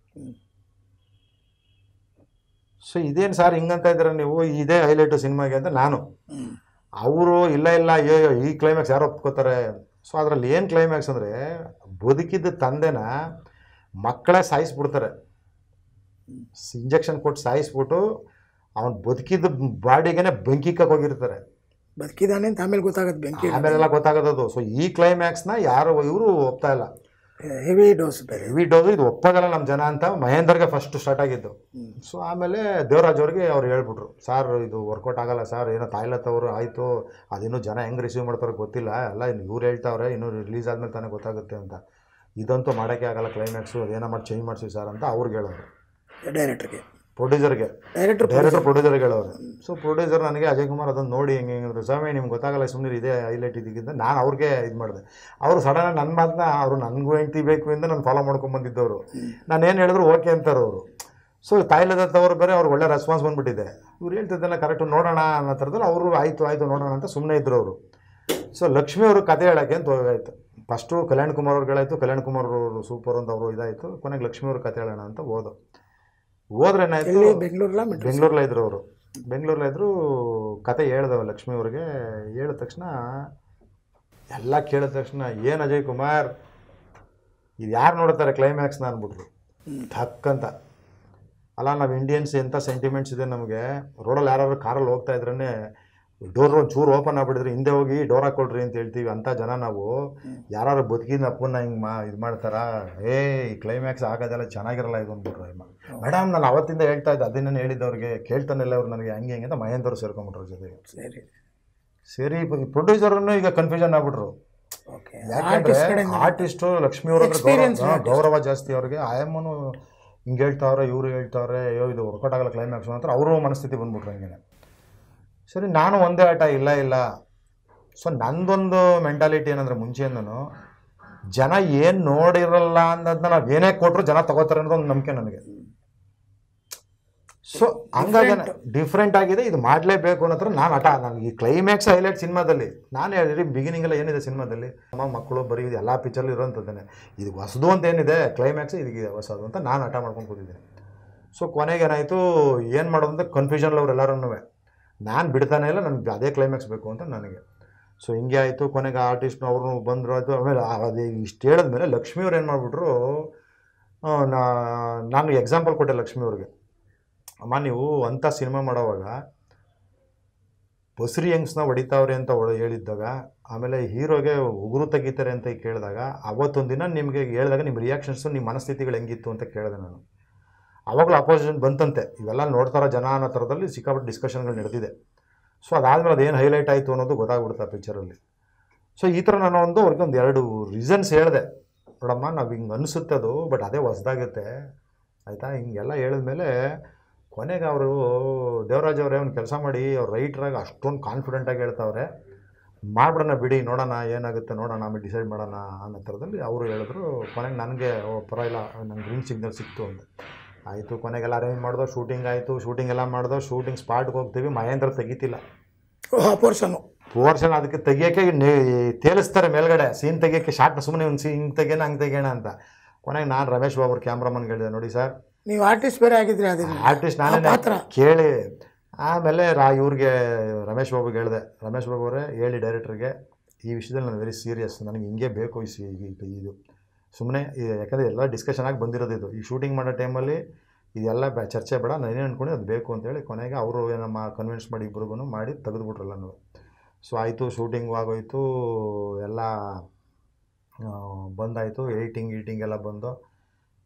ಸೊ ಇದೇನು ಸರ್ ಹಿಂಗಂತ ಇದ್ದೀರ ನೀವು ಇದೇ ಹೈಲೈಟು ಸಿನಿಮಾಗೆ ಅಂತ ನಾನು ಅವರು ಇಲ್ಲ ಇಲ್ಲ ಅಯ್ಯೋ ಈ ಕ್ಲೈಮ್ಯಾಕ್ಸ್ ಯಾರು ಒಪ್ಕೋತಾರೆ ಸೊ ಅದರಲ್ಲಿ ಏನು ಕ್ಲೈಮ್ಯಾಕ್ಸ್ ಅಂದರೆ ಬದುಕಿದ್ದ ತಂದೆನ ಮಕ್ಕಳೇ ಸಾಯಿಸ್ಬಿಡ್ತಾರೆ ಇಂಜೆಕ್ಷನ್ ಕೊಟ್ಟು ಸಾಯಿಸ್ಬಿಟ್ಟು ಅವನು ಬದುಕಿದ್ದ ಬಾಡಿಗೆನೆ ಬೆಂಕಿಕ್ಕಕ್ಕೆ ಹೋಗಿರ್ತಾರೆ ಬದುಕಿದಾನೆ ಅಂತ ಆಮೇಲೆ ಗೊತ್ತಾಗತ್ತೆ ಬೆಂಕಿ ಆಮೇಲೆಲ್ಲ ಗೊತ್ತಾಗೋದು ಸೊ ಈ ಕ್ಲೈಮ್ಯಾಕ್ಸ್ನ ಯಾರು ಇವರು ಒಪ್ತಾ ಇಲ್ಲ ಹೆವಿ ಡೋಸ್ ಬೇರೆ ಹೆವಿ ಡೋಸು ಇದು ಒಪ್ಪಾಗಲ್ಲ ನಮ್ಮ ಜನ ಅಂತ ಮಹೇಂದರ್ಗೆ ಫಸ್ಟ್ ಸ್ಟಾರ್ಟ್ ಆಗಿದ್ದು ಸೊ ಆಮೇಲೆ ದೇವರಾಜ್ ಅವ್ರಿಗೆ ಅವ್ರು ಹೇಳ್ಬಿಟ್ರು ಸರ್ ಇದು ವರ್ಕೌಟ್ ಆಗಲ್ಲ ಸರ್ ಏನೋ ತಾಯ್ಲತ್ತವರು ಆಯಿತು ಅದಿನ್ನೂ ಜನ ಹೆಂಗೆ ರಿಸೀವ್ ಮಾಡ್ತಾರೋ ಗೊತ್ತಿಲ್ಲ ಎಲ್ಲ ಇನ್ನು ಇವ್ರು ಹೇಳ್ತಾವ್ರೆ ಇನ್ನೂ ರಿಲೀಸ್ ಆದಮೇಲೆ ತಾನೇ ಗೊತ್ತಾಗುತ್ತೆ ಅಂತ ಇದಂತೂ ಮಾಡೋಕ್ಕೆ ಆಗಲ್ಲ ಕ್ಲೈಮ್ಯಾಕ್ಸು ಅದೇನೋ ಮಾಡಿ ಚೇಂಜ್ ಮಾಡಿಸಿ ಸರ್ ಅಂತ ಅವ್ರಿಗೆ ಹೇಳೋರು ಡೈರೆಕ್ಟ್ರಿಗೆ ಪ್ರೊಡ್ಯೂಸರ್ಗೆ ಡೈರೆಕ್ಟರ್ ಡೈರೆಕ್ಟರ್ ಪ್ರೊಡ್ಯೂಸರ್ಗೆ ಹೇಳೋರು ಸೊ ಪ್ರೊಡ್ಯೂಸರ್ ನನಗೆ ಅಜಯ್ ಕುಮಾರ್ ಅದನ್ನು ನೋಡಿ ಹೆಂಗೆ ಹೆಂಗಂದ್ರೆ ಸ್ವಾಮಿ ನಿಮ್ಗೆ ಗೊತ್ತಾಗಲ್ಲ ಸುಮ್ಮನೆ ಇದೇ ಹೈಲೈಟ್ ಇದಕ್ಕಿಂತ ನಾನು ಅವ್ರಿಗೆ ಇದು ಮಾಡಿದೆ ಅವರು ಸಡನ್ನಾಗಿ ನನ್ನ ಮಾತನ್ನ ಅವರು ನನಗೂ ಹೆಂಡ್ತಿ ಬೇಕು ಅಂತ ನಾನು ಫಾಲೋ ಮಾಡ್ಕೊಂಡು ಬಂದಿದ್ದವರು ನಾನು ಏನು ಹೇಳಿದ್ರು ಓಕೆ ಅಂತಾರೆ ಅವರು ಸೊ ತಾಯಿಲದತ್ತವರು ಬೇರೆ ಅವ್ರಿಗೆ ಒಳ್ಳೆ ರೆಸ್ಪಾನ್ಸ್ ಬಂದ್ಬಿಟ್ಟಿದೆ ಇವ್ರು ಹೇಳ್ತಿದ್ದೆಲ್ಲ ಕರೆಕ್ಟು ನೋಡೋಣ ಅನ್ನೋ ಥರದಲ್ಲಿ ಅವರು ಆಯಿತು ಆಯಿತು ನೋಡೋಣ ಅಂತ ಸುಮ್ಮನೆ ಇದ್ರು ಅವರು ಸೊ ಲಕ್ಷ್ಮಿ ಅವರು ಕತೆ ಹೇಳೋಕ್ಕೆ ಅಂತ ಹೋಗಾಯ್ತು ಫಸ್ಟು ಕಲ್ಯಾಣ್ ಕುಮಾರ್ ಅವ್ರುಗಳಾಯ್ತು ಕಲ್ಯಾಣ್ ಕುಮಾರ್ ಅವರು ಸೂಪರ್ ಅಂತ ಅವರು ಇದಾಯಿತು ಕೊನೆಗೆ ಲಕ್ಷ್ಮಿ ಅವ್ರ ಕತೆ ಹೇಳೋಣ ಅಂತ ಹೋದು ಹೋದ್ರೆ ಏನಾಯ್ತು ಎಲ್ಲಿ ಬೆಂಗಳೂರಲ್ಲ ಮೆಡ್ರಾಸ್ ಬೆಂಗಳೂರಲ್ಲೇ ಇದ್ರು ಅವರು ಬೆಂಗಳೂರಲ್ಲೇ ಇದ್ರು ಕತೆ ಹೇಳ್ದವ ಲಕ್ಷ್ಮಿ ಅವ್ರಿಗೆ ಹೇಳಿದ ತಕ್ಷಣ ಎಲ್ಲ ಕೇಳಿದ ತಕ್ಷಣ ಏನು ಅಜಯ್ ಕುಮಾರ್ ಇದು ಯಾರು ನೋಡ್ತಾರೆ ಕ್ಲೈಮ್ಯಾಕ್ಸ್ನ ಅಂದ್ಬಿಟ್ರು ಥಕ್ ಅಂತ ಅಲ್ಲ ನಾವು ಇಂಡಿಯನ್ಸ್ ಎಂಥ ಸೆಂಟಿಮೆಂಟ್ಸ್ ಇದೆ ನಮಗೆ ರೋಡಲ್ಲಿ ಯಾರು ಕಾರಲ್ಲಿ ಹೋಗ್ತಾ ಇದ್ರೇ ಡೋರ್ ಒಂದು ಚೂರು ಓಪನ್ ಆಗ್ಬಿಟ್ಟಿದ್ರೆ ಹಿಂದೆ ಹೋಗಿ ಡೋರ್ ಹಾಕೊಳ್ರಿ ಅಂತ ಹೇಳ್ತೀವಿ ಅಂಥ ಜನ ನಾವು ಯಾರು ಬದುಕಿದ ಅಪ್ಪನ್ನ ಹಿಂಗೆ ಮಾ ಇದು ಮಾಡ್ತಾರ ಏ ಈ ಕ್ಲೈಮ್ಯಾಕ್ಸ್ ಆಗೋದೆಲ್ಲ ಚೆನ್ನಾಗಿರಲ್ಲ ಇದು ಅಂದ್ಬಿಟ್ರು ಮೇಡಮ್ ನಾನು ಅವತ್ತಿಂದ ಹೇಳ್ತಾ ಇದ್ದೆ ಅದನ್ನೇ ಹೇಳಿದವ್ರಿಗೆ ಕೇಳ್ತಾನಿಲ್ಲ ಅವ್ರು ನನಗೆ ಹಂಗೆ ಹಿಂಗೆ ಅಂತ ಮಹೇಂದ್ರ ಸೇರ್ಕೊಂಬಿಟ್ರು ಜೊತೆಗೆ ಸರಿ ಸರಿ ಪ್ರೊಡ್ಯೂಸರ್ನು ಈಗ ಕನ್ಫ್ಯೂಷನ್ ಆಗ್ಬಿಟ್ರು ಓಕೆ ಯಾಕಂದ್ರೆ ಆರ್ಟಿಸ್ಟ್ ಕಡೆಯಿಂದ ಆರ್ಟಿಸ್ಟು ಲಕ್ಷ್ಮಿ ಅವ್ರ Experience ಗೌರವ ಜಾಸ್ತಿ ಅವ್ರಿಗೆ ಆಯಮ್ಮನು ಹಿಂಗೆ ಹೇಳ್ತಾವ್ರೆ ಇವರು ಹೇಳ್ತಾವ್ರೆ ಅಯ್ಯೋ ಇದು ವರ್ಕೌಟ್ ಆಗಲ್ಲ ಕ್ಲೈಮ್ಯಾಕ್ಸ್ ಅಂತ ಅವರು ಮನಸ್ಥಿತಿ ಬಂದ್ಬಿಟ್ರು ಹಂಗೆ ಸರಿ ನಾನು ಒಂದೇ ಆಟ ಇಲ್ಲ ಇಲ್ಲ ಸೊ ನಂದೊಂದು ಮೆಂಟಾಲಿಟಿ ಏನಂದ್ರೆ ಮುಂಚೆಯಿಂದನು ಜನ ಏನು ನೋಡಿರಲ್ಲ ಅನ್ನೋದನ್ನ ನಾವು ಏನೇ ಕೊಟ್ಟರು ಜನ ತಗೋತಾರೆ ಅನ್ನೋದು ಒಂದು ನಂಬಿಕೆ ನನಗೆ ಸೊ ಹಂಗಾಗಿ ಡಿಫ್ರೆಂಟ್ ಆಗಿದೆ ಇದು ಮಾಡಲೇಬೇಕು ಅನ್ನೋ ಥರ ನಾನು ಹಠ ನನಗೆ ಈ ಕ್ಲೈಮ್ಯಾಕ್ಸ್ ಹೈಲೈಟ್ ಸಿನಿಮಾದಲ್ಲಿ ನಾನು ಹೇಳಿರಿ ಬಿಗಿನಿಂಗ್ ಎಲ್ಲ ಏನಿದೆ ಸಿನಿಮಾದಲ್ಲಿ ನಮ್ಮ ಮಕ್ಕಳು ಬರೀ ಇದು ಎಲ್ಲ ಪಿಕ್ಚರ್ಲಿ ಇರೋಂಥದ್ದೇನೆ ಇದು ಹೊಸದು ಅಂತ ಏನಿದೆ ಕ್ಲೈಮ್ಯಾಕ್ಸ್ ಇದಕ್ಕೆ ಹೊಸದು ಅಂತ ನಾನು ಹಠ ಮಾಡ್ಕೊಂಡು ಕೂತಿದ್ದೀನಿ ಸೊ ಕೊನೆಗೆ ಏನಾಯಿತು ಏನು ಮಾಡೋದು ಅಂತ ಕನ್ಫ್ಯೂಷನ್ ಅವ್ರು ಎಲ್ಲರೂ ನಾನು ಬಿಡ್ತಾನೆ ಇಲ್ಲ ನನಗೆ ಅದೇ ಕ್ಲೈಮ್ಯಾಕ್ಸ್ ಬೇಕು ಅಂತ ನನಗೆ ಸೊ ಹಿಂಗೆ ಆಯಿತು ಕೊನೆಗೆ ಆರ್ಟಿಸ್ಟ್ನು ಅವರು ಬಂದರು ಆಯಿತು ಆಮೇಲೆ ಅದೇ ಇಷ್ಟು ಹೇಳಿದ್ಮೇಲೆ ಲಕ್ಷ್ಮಿ ಅವ್ರು ಏನು ಮಾಡಿಬಿಟ್ರು ನಾನು ಎಕ್ಸಾಂಪಲ್ ಕೊಟ್ಟೆ ಲಕ್ಷ್ಮಿ ಅವ್ರಿಗೆ ಅಮ್ಮ ನೀವು ಅಂಥ ಸಿನಿಮಾ ಮಾಡೋವಾಗ ಬಸ್ರಿ ಯಂಗ್ಸ್ನ ಹೊಡಿತಾವ್ರೆ ಅಂತ ಹೊಡ ಹೇಳಿದ್ದಾಗ ಆಮೇಲೆ ಹೀರೋಗೆ ಉಗುರು ತೆಗಿತಾರೆ ಅಂತ ಕೇಳಿದಾಗ ಅವತ್ತೊಂದು ದಿನ ನಿಮಗೆ ಹೇಳಿದಾಗ ನಿಮ್ಮ ರಿಯಾಕ್ಷನ್ಸು ನಿಮ್ಮ ಮನಸ್ಥಿತಿಗಳು ಹೆಂಗಿತ್ತು ಅಂತ ಕೇಳಿದೆ ನಾನು ಅವಾಗಲೂ ಅಪೋಸಿಷನ್ ಬಂತಂತೆ ಇವೆಲ್ಲ ನೋಡ್ತಾರೋ ಜನ ಅನ್ನೋ ಥರದಲ್ಲಿ ಸಿಕ್ಕಾಪಟ್ಟೆ ಡಿಸ್ಕಷನ್ಗಳು ನಡೆದಿದೆ ಸೊ ಅದಾದಮೇಲೆ ಅದೇನು ಹೈಲೈಟ್ ಆಯಿತು ಅನ್ನೋದು ಗೊತ್ತಾಗ್ಬಿಡುತ್ತೆ ಆ ಪಿಕ್ಚರಲ್ಲಿ ಸೊ ಈ ಥರ ನಾನು ಒಂದು ಅವ್ರಿಗೆ ಒಂದು ಎರಡು ರೀಸನ್ಸ್ ಹೇಳಿದೆ ನೋಡಮ್ಮ ನಾವು ಹಿಂಗೆ ಅನಿಸುತ್ತೆ ಅದು ಬಟ್ ಅದೇ ಹೊಸ್ದಾಗುತ್ತೆ ಆಯಿತಾ ಹಿಂಗೆಲ್ಲ ಹೇಳಿದ್ಮೇಲೆ ಕೊನೆಗೆ ಅವರು ದೇವರಾಜ್ ಅವರೇ ಒಂದು ಕೆಲಸ ಮಾಡಿ ಅವ್ರು ರೈಟ್ರಾಗಿ ಅಷ್ಟೊಂದು ಕಾನ್ಫಿಡೆಂಟಾಗಿ ಹೇಳ್ತಾವ್ರೆ ಮಾಡ್ಬಿಡೋಣ ಬಿಡಿ ನೋಡೋಣ ಏನಾಗುತ್ತೆ ನೋಡೋಣ ಆಮೇಲೆ ಡಿಸೈಡ್ ಮಾಡೋಣ ಅನ್ನೋ ಥರದಲ್ಲಿ ಅವರು ಹೇಳಿದ್ರು ಕೊನೆಗೆ ನನಗೆ ಓ ಪರವಾಗಿಲ್ಲ ನಂಗೆ ಗ್ರೀನ್ ಸಿಗ್ನಲ್ ಸಿಕ್ತು ಅಂತ ಆಯಿತು ಕೊನೆಗೆಲ್ಲ ಅರೇಂಜ್ ಮಾಡ್ದೋ ಶೂಟಿಂಗ್ ಆಯಿತು ಶೂಟಿಂಗ್ ಎಲ್ಲ ಮಾಡ್ದೋ ಶೂಟಿಂಗ್ ಸ್ಪಾಟ್ಗೆ ಹೋಗ್ತೀವಿ ಮಹೇಂದ್ರ ತೆಗಿತಿಲ್ಲ ಆ ಪೋರ್ಷನು ಪೋರ್ಷನ್ ಅದಕ್ಕೆ ತೆಗಿಯೋಕ್ಕೆ ನೆ- ತೇಲಿಸ್ತಾರೆ ಮೇಲ್ಗಡೆ ಸೀನ್ ತೆಗಿಯೋಕ್ಕೆ ಶಾರ್ಟ್ ಸುಮ್ಮನೆ ಒಂದು ಸೀನ್ ಹಿಂಗೆ ತೆಗಿಯೋಣ ಹಂಗೆ ತೆಗಿಯೋಣ ಅಂತ ಕೊನೆಗೆ ನಾನು ರಮೇಶ್ ಬಾಬು ಕ್ಯಾಮ್ರಾಮನ್ಗೆ ಹೇಳಿದೆ ನೋಡಿ ಸರ್ ನೀವು ಆರ್ಟಿಸ್ಟ್ ಬೇರೆ ಆಗಿದ್ರೆ ಅದನ್ನ ಆರ್ಟಿಸ್ಟ್ ಆ ನಾನೇ ಪಾತ್ರ ಕೇಳಿ ಆಮೇಲೆ ರಾ ಇವ್ರಿಗೆ ರಮೇಶ್ ಬಾಬುಗೆ ಹೇಳಿದೆ ರಮೇಶ್ ಬಾಬು ಅವರೇ ಹೇಳಿ ಡೈರೆಕ್ಟ್ರಿಗೆ ಈ ವಿಷಯದಲ್ಲಿ ನಾನು ವೆರಿ ಸೀರಿಯಸ್ ನನಗೆ ಹಿಂಗೆ ಬೇಕು ಈ ಸಿ- ಈ- ಇದು ಸುಮ್ಮನೆ ಯಾಕಂದರೆ ಎಲ್ಲ ಡಿಸ್ಕಷನ್ ಆಗಿ ಬಂದಿರೋದು ಇದು ಈ ಶೂಟಿಂಗ್ ಮಾಡೋ ಟೈಮಲ್ಲಿ ಇದೆಲ್ಲ ಬೆ ಚರ್ಚೆ ಬೇಡ ನಾನು ಏನು ಅಂದ್ಕೊಂಡು ಅದು ಬೇಕು ಅಂತೇಳಿ ಕೊನೆಗೆ ಅವರು ನಮ್ಮ ಕನ್ವಿನ್ಸ್ ಮಾಡಿ ಇಬ್ರಿಗೂ ಮಾಡಿ ತೆಗೆದುಬಿಟ್ರಲ್ಲೂ ಸೊ ಆಯಿತು ಶೂಟಿಂಗು ಆಗೋಯ್ತು ಎಲ್ಲ ಆ, ಬಂದಾಯಿತು ಏಯ್ಟಿಂಗ್ ಈಟಿಂಗ್ ಎಲ್ಲ ಬಂದು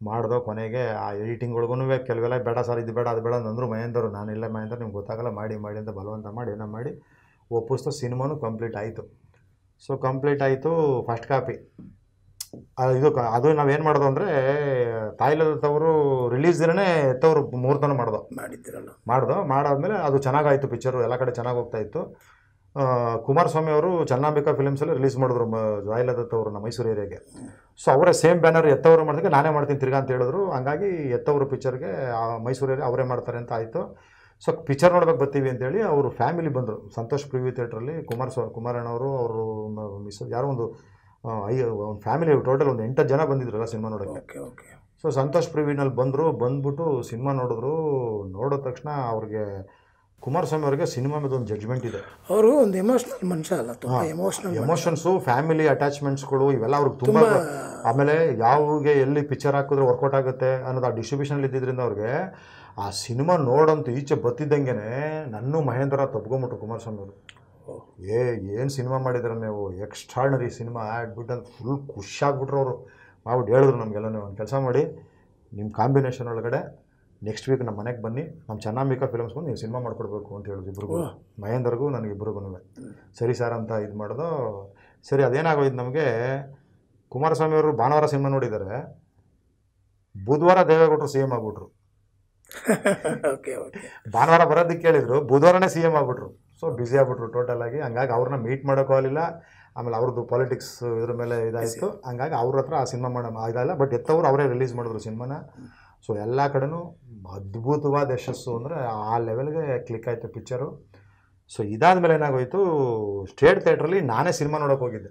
ಮಾಡ್ದೋ ಕೊನೆಗೆ ಆ ಎಡಿಟಿಂಗ್ಗಳಿಗೂ ಕೆಲವೆಲ್ಲ ಬೇಡ ಸರ್ ಇದು ಬೇಡ ಅದು ಬೇಡ ಅಂದರು ಮಹೇಂದರು ನಾನಿಲ್ಲ ಮಹೇಂದ್ರ ನಿಮ್ಗೆ ಗೊತ್ತಾಗಲ್ಲ ಮಾಡಿ ಮಾಡಿ ಅಂತ ಬಲವಂತ ಮಾಡಿ ಏನೋ ಮಾಡಿ ಒಪ್ಪಿಸ್ತು ಸಿನಿಮಾನು ಕಂಪ್ಲೀಟ್ ಆಯಿತು ಸೊ ಕಂಪ್ಲೀಟ್ ಆಯಿತು ಫಸ್ಟ್ ಕಾಪಿ ಇದು ಕ- ಅದು ನಾವೇನು ಮಾಡೋದು ಅಂದರೆ ತಾಯಿಲದವರು ರಿಲೀಸ್ ದಿನನೇ ಎತ್ತವರು ಮುಹೂರ್ತನ ಮಾಡ್ದೋ ಮಾಡಿದ್ದೀರಲ್ಲ ಮಾಡ್ದೋ ಮಾಡಾದ್ಮೇಲೆ ಅದು ಚೆನ್ನಾಗಾಯಿತು ಪಿಕ್ಚರು ಎಲ್ಲ ಕಡೆ ಚೆನ್ನಾಗಿ ಹೋಗ್ತಾ ಇತ್ತು ಆ, ಕುಮಾರಸ್ವಾಮಿ ಅವರು ಚನ್ನಾಂಬಿಕಾ ಫಿಲಿಮ್ಸಲ್ಲಿ ರಿಲೀಸ್ ಮಾಡಿದ್ರು ಮ ಜಾಯ್ಲದತ್ ಅವ್ರನ್ನ ಮೈಸೂರು ಏರಿಯಾಗೆ ಸೊ ಅವರೇ ಸೇಮ್ ಬ್ಯಾನರ್ ಎತ್ತವರು ಮಾಡಿದಾಗ ನಾನೇ ಮಾಡ್ತೀನಿ ತಿರ್ಗಾ ಅಂತ ಹೇಳಿದ್ರು ಹಂಗಾಗಿ ಎತ್ತವರು ಪಿಕ್ಚರ್ಗೆ ಮೈಸೂರು ಏರಿಯಾ ಅವರೇ ಮಾಡ್ತಾರೆ ಅಂತ ಆಯಿತು ಸೊ ಪಿಕ್ಚರ್ ನೋಡ್ಬೇಕು ಬರ್ತೀವಿ ಅಂತೇಳಿ ಅವರು ಫ್ಯಾಮಿಲಿ ಬಂದರು ಸಂತೋಷ್ ಪ್ರಿವ್ಯೂ ಥಿಯೇಟ್ರಲ್ಲಿ ಕುಮಾರ್ ಸ್ವ ಕುಮಾರಣ್ಣವರು ಅವರು ಮಿಸ್ ಯಾರೋ ಒಂದು ಆ, ಐ ಒಂದು ಫ್ಯಾಮಿಲಿ ಟೋಟಲ್ ಒಂದು ಎಂಟು ಜನ ಬಂದಿದ್ರಲ್ಲ ಸಿನಿಮಾ ನೋಡೋಕ್ಕೆ ಓಕೆ ಓಕೆ ಸೊ ಸಂತೋಷ್ ಪ್ರಿವಿನಲ್ಲಿ ಬಂದರು ಬಂದ್ಬಿಟ್ಟು ಸಿನಿಮಾ ನೋಡಿದ್ರು ನೋಡಿದ ತಕ್ಷಣ ಅವ್ರಿಗೆ ಕುಮಾರಸ್ವಾಮಿ ಅವ್ರಿಗೆ ಸಿನಿಮಾ ಮೇಲೆ ಒಂದು ಜಡ್ಜ್ಮೆಂಟ್ ಇದೆ ಅವರು ಒಂದು ಎಮೋಷ್ನಲ್ ಮನುಷ್ಯ ಅಲ್ಲ ತುಂಬ ಎಮೋಷ್ನಲ್ ಎಮೋಷನ್ಸು ಫ್ಯಾಮಿಲಿ ಅಟ್ಯಾಚ್ಮೆಂಟ್ಸ್ಗಳು ಇವೆಲ್ಲ ಅವ್ರಿಗೆ ತುಂಬ ಆಮೇಲೆ ಯಾವಾಗ ಎಲ್ಲಿ ಪಿಕ್ಚರ್ ಹಾಕಿದ್ರೆ ವರ್ಕೌಟ್ ಆಗುತ್ತೆ ಅನ್ನೋದು ಆ ಡಿಸ್ಟ್ರಿಬ್ಯೂಷನ್ ಇದ್ದಿದ್ದರಿಂದ ಅವ್ರಿಗೆ ಆ ಸಿನಿಮಾ ನೋಡಂತೂ ಈಚೆ ಬತ್ತಿದ್ದಂಗೆ ನನ್ನ ಮಹೇಂದ್ರ ತಬ್ಕೊಂಬಿಟ್ರು ಕುಮಾರಸ್ವಾಮಿ ಅವರು ಏ ಏನು ಸಿನಿಮಾ ಮಾಡಿದ್ರೆ ನೀವು ಎಕ್ಸ್ಟ್ರಾರ್ನರಿ ಸಿನಿಮಾ ಆಡ್ಬಿಟ್ಟು ಅಂತ ಫುಲ್ ಖುಷಿ ಆಗ್ಬಿಟ್ರು ಅವರು ಮಾಡ್ಬಿಟ್ಟು ಹೇಳಿದ್ರು ನಮಗೆಲ್ಲ ನೀವು ಒಂದು ಕೆಲಸ ಮಾಡಿ ನಿಮ್ಮ ಕಾಂಬಿನೇಷನ್ ಒಳಗಡೆ ನೆಕ್ಸ್ಟ್ ವೀಕ್ ನಮ್ಮ ಮನೆಗೆ ಬನ್ನಿ ನಮ್ಮ ಚೆನ್ನಾಂಬಿಕಾ ಫಿಲಮ್ಸ್ ಬಂದು ನೀವು ಸಿನಿಮಾ ಮಾಡ್ಕೊಡ್ಬೇಕು ಅಂತ ಹೇಳಿದ್ರು ಇಬ್ರಿಗೂ ಮಹೇಂದ್ರಿಗೂ ನನಗಿಬ್ಬರಿಗೂ ಸರಿ ಸರ್ ಅಂತ ಇದು ಮಾಡ್ದೋ ಸರಿ ಅದೇನಾಗೋಯ್ತು ನಮಗೆ ಕುಮಾರಸ್ವಾಮಿ ಅವರು ಭಾನುವಾರ ಸಿನಿಮಾ ನೋಡಿದ್ದಾರೆ ಬುಧವಾರ ದೇವೇಗೌಡರು ಸಿ ಎಮ್ ಆಗ್ಬಿಟ್ರು ಓಕೆ ಓಕೆ ಭಾನುವಾರ ಬರೋದಕ್ಕೆ ಕೇಳಿದ್ರು ಬುಧವಾರನೇ ಸಿ ಎಮ್ ಆಗ್ಬಿಟ್ರು ಸೊ ಬ್ಯುಸಿ ಆಗ್ಬಿಟ್ರು ಟೋಟಲ್ ಆಗಿ ಹಂಗಾಗಿ ಅವ್ರನ್ನ ಮೀಟ್ ಮಾಡೋಕ್ಕೂ ಆಗಲಿಲ್ಲ ಆಮೇಲೆ ಅವ್ರದ್ದು ಪಾಲಿಟಿಕ್ಸ್ ಇದ್ರ ಮೇಲೆ ಇದಾಯಿತು ಹಂಗಾಗಿ ಅವ್ರ ಹತ್ರ ಆ ಸಿನಿಮಾ ಮಾಡೋ ಆಗಿಲ್ಲ ಬಟ್ ಎತ್ತವರು ಅವರೇ ರಿಲೀಸ್ ಮಾಡಿದ್ರು ಸಿನಿಮಾನ ಸೊ ಎಲ್ಲ ಕಡೆನೂ ಅದ್ಭುತವಾದ ಯಶಸ್ಸು ಅಂದರೆ ಆ ಲೆವೆಲ್ಗೆ ಕ್ಲಿಕ್ ಆಯಿತು ಪಿಕ್ಚರು ಸೊ ಇದಾದ್ಮೇಲೆ ಏನಾಗೋಯ್ತು ಸ್ಟೇಟ್ ಥಿಯೇಟ್ರಲ್ಲಿ ನಾನೇ ಸಿನಿಮಾ ನೋಡೋಕೆ ಹೋಗಿದ್ದೆ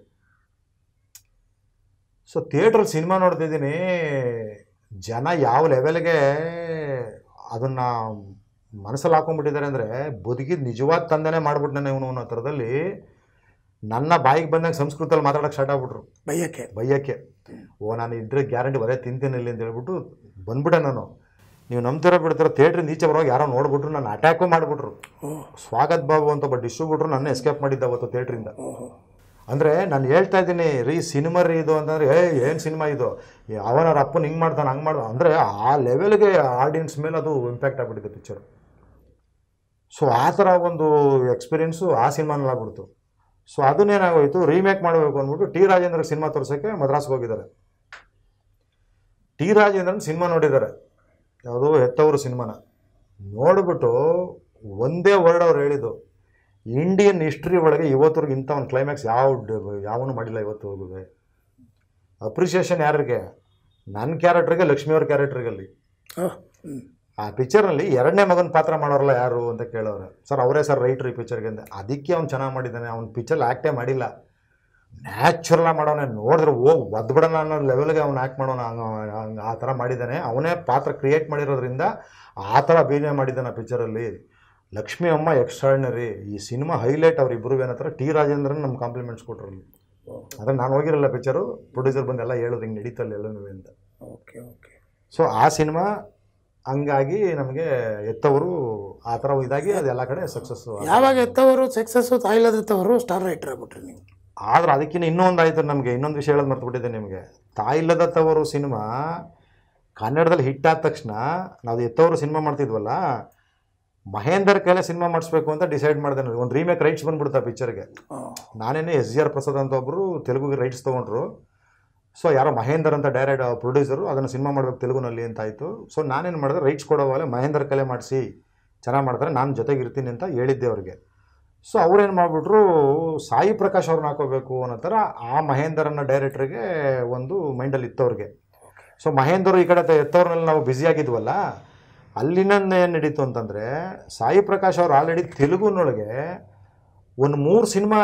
ಸೊ ಥಿಯೇಟ್ರಲ್ಲಿ ಸಿನಿಮಾ ನೋಡ್ತಿದ್ದೀನಿ ಜನ ಯಾವ ಲೆವೆಲ್ಗೆ ಅದನ್ನು ಮನಸ್ಸಲ್ಲಿ ಹಾಕೊಂಡ್ಬಿಟ್ಟಿದ್ದಾರೆ ಅಂದರೆ ಬದುಕಿದ ನಿಜವಾದ ತಂದೆನೇ ಮಾಡ್ಬಿಟ್ಟಾನೆ ಇವನು ಅನ್ನೋ ಥರದಲ್ಲಿ ನನ್ನ ಬಾಯಿಗೆ ಬಂದಾಗ ಸಂಸ್ಕೃತದಲ್ಲಿ ಮಾತಾಡೋಕ್ಕೆ ಸ್ಟಾರ್ಟ್ ಆಗ್ಬಿಟ್ರು ಬೈಯಕ್ಕೆ ಬೈಯಕ್ಕೆ ಓ ನಾನು ಇದ್ರೆ ಗ್ಯಾರಂಟಿ ಬರೇ ತಿಂತೀನಿ ಇಲ್ಲಿ ಅಂತ ಹೇಳ್ಬಿಟ್ಟು ಬಂದ್ಬಿಟ್ಟೆ ನಾನು ನೀವು ನಂಬ್ತಿರೋ ಬಿಡ್ತಿರೋ ಥಿಯೇಟ್ರಿಂದ ಈಚೆ ಬರುವಾಗ ಯಾರೋ ನೋಡ್ಬಿಟ್ರು ನಾನು ಅಟ್ಯಾಕು ಮಾಡಿಬಿಟ್ರು ಸ್ವಾಗತ್ ಬಾಬು ಅಂತ ಒಬ್ಬ ಡಿಸ್ಟ್ರಿಬ್ಯೂಟ್ರು ನನ್ನ ಎಸ್ಕೇಪ್ ಮಾಡಿದ್ದ ಅವತ್ತು ಥಿಯೇಟ್ರಿಂದ ಓಹೋ ಅಂದರೆ ನಾನು ಹೇಳ್ತಾ ಇದ್ದೀನಿ ರೀ ಸಿನಿಮಾ ರೀ ಇದು ಅಂತಂದರೆ ಏ ಏನು ಸಿನಿಮಾ ಇದು ಏ, ಅವನ ಅಪ್ಪನ ಹಿಂಗೆ ಮಾಡ್ತಾನೆ ಹಂಗೆ ಮಾಡ್ದ ಅಂದರೆ ಆ ಲೆವೆಲ್ಗೆ ಆಡಿಯನ್ಸ್ ಮೇಲೆ ಅದು ಇಂಪ್ಯಾಕ್ಟ್ ಆಗಿಬಿಟ್ಟಿದೆ ಪಿಕ್ಚರ್ ಸೊ ಆ ಥರ ಒಂದು ಎಕ್ಸ್ಪೀರಿಯೆನ್ಸು ಆ ಸಿನಿಮಾನಲ್ಲಿ ಆಗ್ಬಿಡ್ತು ಸೊ ಅದನ್ನೇನಾಗೋಯ್ತು ರೀಮೇಕ್ ಮಾಡಬೇಕು ಅಂದ್ಬಿಟ್ಟು ಟಿ ರಾಜೇಂದ್ರ ಸಿನಿಮಾ ತೋರ್ಸೋಕ್ಕೆ ಮದ್ರಾಸ್ಗೆ ಹೋಗಿದ್ದಾರೆ ಟಿ ರಾಜೇಂದ್ರನ್ ಸಿನಿಮಾ ನೋಡಿದ್ದಾರೆ ಯಾವುದೋ ಹೆತ್ತವರು ಸಿನಿಮಾನ ನೋಡಿಬಿಟ್ಟು ಒಂದೇ ವರ್ಡ್ ಅವ್ರು ಹೇಳಿದ್ದು ಇಂಡಿಯನ್ ಹಿಸ್ಟ್ರಿ ಒಳಗೆ ಇವತ್ತವರೆಗೆ ಇಂಥ ಒಂದು ಕ್ಲೈಮ್ಯಾಕ್ಸ್ ಯಾವ ಯಾವನು ಮಾಡಿಲ್ಲ ಇವತ್ತುವರೆಗೂ ಅಪ್ರಿಷಿಯೇಷನ್ ಯಾರಿಗೆ ನನ್ನ ಕ್ಯಾರೆಕ್ಟ್ರಿಗೆ ಲಕ್ಷ್ಮಿಯವ್ರ ಕ್ಯಾರೆಕ್ಟ್ರಿಗಲ್ಲಿ ಓಹ್ ಹ್ಞೂ ಆ ಪಿಕ್ಚರಲ್ಲಿ ಎರಡನೇ ಮಗನ ಪಾತ್ರ ಮಾಡೋರಲ್ಲ ಯಾರು ಅಂತ ಕೇಳೋರೆ ಸರ್ ಅವರೇ ಸರ್ ರೈಟ್ರು ಈ ಪಿಕ್ಚರ್ಗೆ ಅಂದೆ ಅದಕ್ಕೆ ಅವ್ನು ಚೆನ್ನಾಗಿ ಮಾಡಿದ್ದಾನೆ ಅವ್ನು ಪಿಕ್ಚರ್ ಆ್ಯಕ್ಟೇ ಮಾಡಿಲ್ಲ ನ್ಯಾಚುರಲಾಗಿ ಮಾಡೋನೆ ನೋಡಿದ್ರೆ ಹೋಗಿ ಒದ್ಬಿಡೋಣ ಅನ್ನೋ ಲೆವೆಲ್ಗೆ ಅವ್ನು ಆ್ಯಕ್ಟ್ ಮಾಡೋಣ ಹಂಗೆ ಹಂಗೆ ಆ ಥರ ಮಾಡಿದ್ದಾನೆ ಅವನೇ ಪಾತ್ರ ಕ್ರಿಯೇಟ್ ಮಾಡಿರೋದ್ರಿಂದ ಆ ಥರ ಅಭಿನಯ ಮಾಡಿದ್ದಾನೆ ಆ ಪಿಕ್ಚರಲ್ಲಿ ಲಕ್ಷ್ಮಿ ಅಮ್ಮ ಎಕ್ಸ್ಟ್ರಾರ್ಡಿನರಿ ಈ ಸಿನಿಮಾ ಹೈಲೈಟ್ ಅವ್ರಿಬ್ಬರು ಏನಂತಾರೆ ಟಿ ರಾಜೇಂದ್ರನ್ ನಮ್ಮ ಕಾಂಪ್ಲಿಮೆಂಟ್ಸ್ ಕೊಟ್ರು ಅಲ್ಲಿ ಅದೇ ನಾನು ಹೋಗಿರಲ್ಲ ಪಿಕ್ಚರು ಪ್ರೊಡ್ಯೂಸರ್ ಬಂದೆಲ್ಲ ಹೇಳೋದು ಹಿಂಗೆ ನಡೀತಲ್ಲ ಎಲ್ಲನೂ ಅಂತ ಓಕೆ ಓಕೆ ಸೊ ಆ ಸಿನಿಮಾ ಹಂಗಾಗಿ ನಮಗೆ ಎತ್ತವರು ಆ ಥರ ಇದಾಗಿ ಅದು ಎಲ್ಲ ಕಡೆ ಸಕ್ಸಸ್ಸು ಯಾವಾಗ ಎತ್ತವರು ಸಕ್ಸಸ್ಸು ತಾಯಿಲ್ಲದತ್ತವರು ಸ್ಟಾರ್ ರೈಟರ್ ಆಗ್ಬಿಟ್ರಿ ನೀವು ಆದ್ರೆ ಅದಕ್ಕಿಂತ ಇನ್ನೊಂದು ಆಯಿತು ನಮಗೆ ಇನ್ನೊಂದು ವಿಷಯ ಹೇಳೋದು ಮರ್ತುಬಿಟ್ಟಿದ್ದೆ ನಿಮಗೆ ತಾಯಿಲ್ಲದ ತವರು ಸಿನಿಮಾ ಕನ್ನಡದಲ್ಲಿ ಹಿಟ್ ಆದ ತಕ್ಷಣ ನಾವು ಎತ್ತವರು ಸಿನಿಮಾ ಮಾಡ್ತಿದ್ವಲ್ಲ ಮಹೇಂದರ್ ಕೈಲೇ ಸಿನಿಮಾ ಮಾಡಿಸ್ಬೇಕು ಅಂತ ಡಿಸೈಡ್ ಮಾಡಿದೆ ನಾನು ಒಂದು ರೀಮೇಕ್ ರೈಟ್ಸ್ ಬಂದ್ಬಿಡ್ತಾ ಪಿಕ್ಚರ್ಗೆ ನಾನೇನೆ ಎಸ್ ಜಿ ಆರ್ ಪ್ರಸಾದ್ ಅಂತ ಒಬ್ಬರು ತೆಲುಗುಗೆ ರೈಟ್ಸ್ ತೊಗೊಂಡ್ರು ಸೊ ಯಾರೋ ಮಹೇಂದರ್ ಅಂತ ಡೈರೆಕ್ಟ್ ಪ್ರೊಡ್ಯೂಸರು ಅದನ್ನು ಸಿನಿಮಾ ಮಾಡ್ಬೇಕು ತೆಲುಗುನಲ್ಲಿ ಅಂತ ಆಯಿತು ಸೊ ನಾನೇನು ಮಾಡಿದೆ ರೈಟ್ಸ್ ಕೊಡೋವಾಗಲೇ ಮಹೇಂದರ್ ಕಲೆ ಮಾಡಿಸಿ ಚೆನ್ನಾಗಿ ಮಾಡ್ತಾರೆ ನಾನು ಜೊತೆಗೆ ಇರ್ತೀನಿ ಅಂತ ಹೇಳಿದ್ದೆ ಅವ್ರಿಗೆ ಸೊ ಅವ್ರೇನು ಮಾಡಿಬಿಟ್ರು ಸಾಯಿ ಪ್ರಕಾಶ್ ಅವ್ರನ್ನ ಹಾಕೋಬೇಕು ಅನ್ನೋ ಥರ ಆ ಮಹೇಂದರ್ ಅನ್ನೋ ಡೈರೆಕ್ಟ್ರಿಗೆ ಒಂದು ಮೈಂಡಲ್ಲಿ ಇತ್ತು ಅವ್ರಿಗೆ ಸೊ ಮಹೇಂದರು ಈ ಕಡೆ ತ- ಎತ್ತವ್ರನ್ನೆಲ್ಲ ನಾವು ಬ್ಯುಸಿ ಆಗಿದ್ವಲ್ಲ ಅಲ್ಲಿನೊಂದು ಏನು ನಡೀತು ಅಂತಂದರೆ ಸಾಯಿ ಪ್ರಕಾಶ್ ಅವ್ರು ಆಲ್ರೆಡಿ ತೆಲುಗುನೊಳಗೆ ಒಂದು ಮೂರು ಸಿನಿಮಾ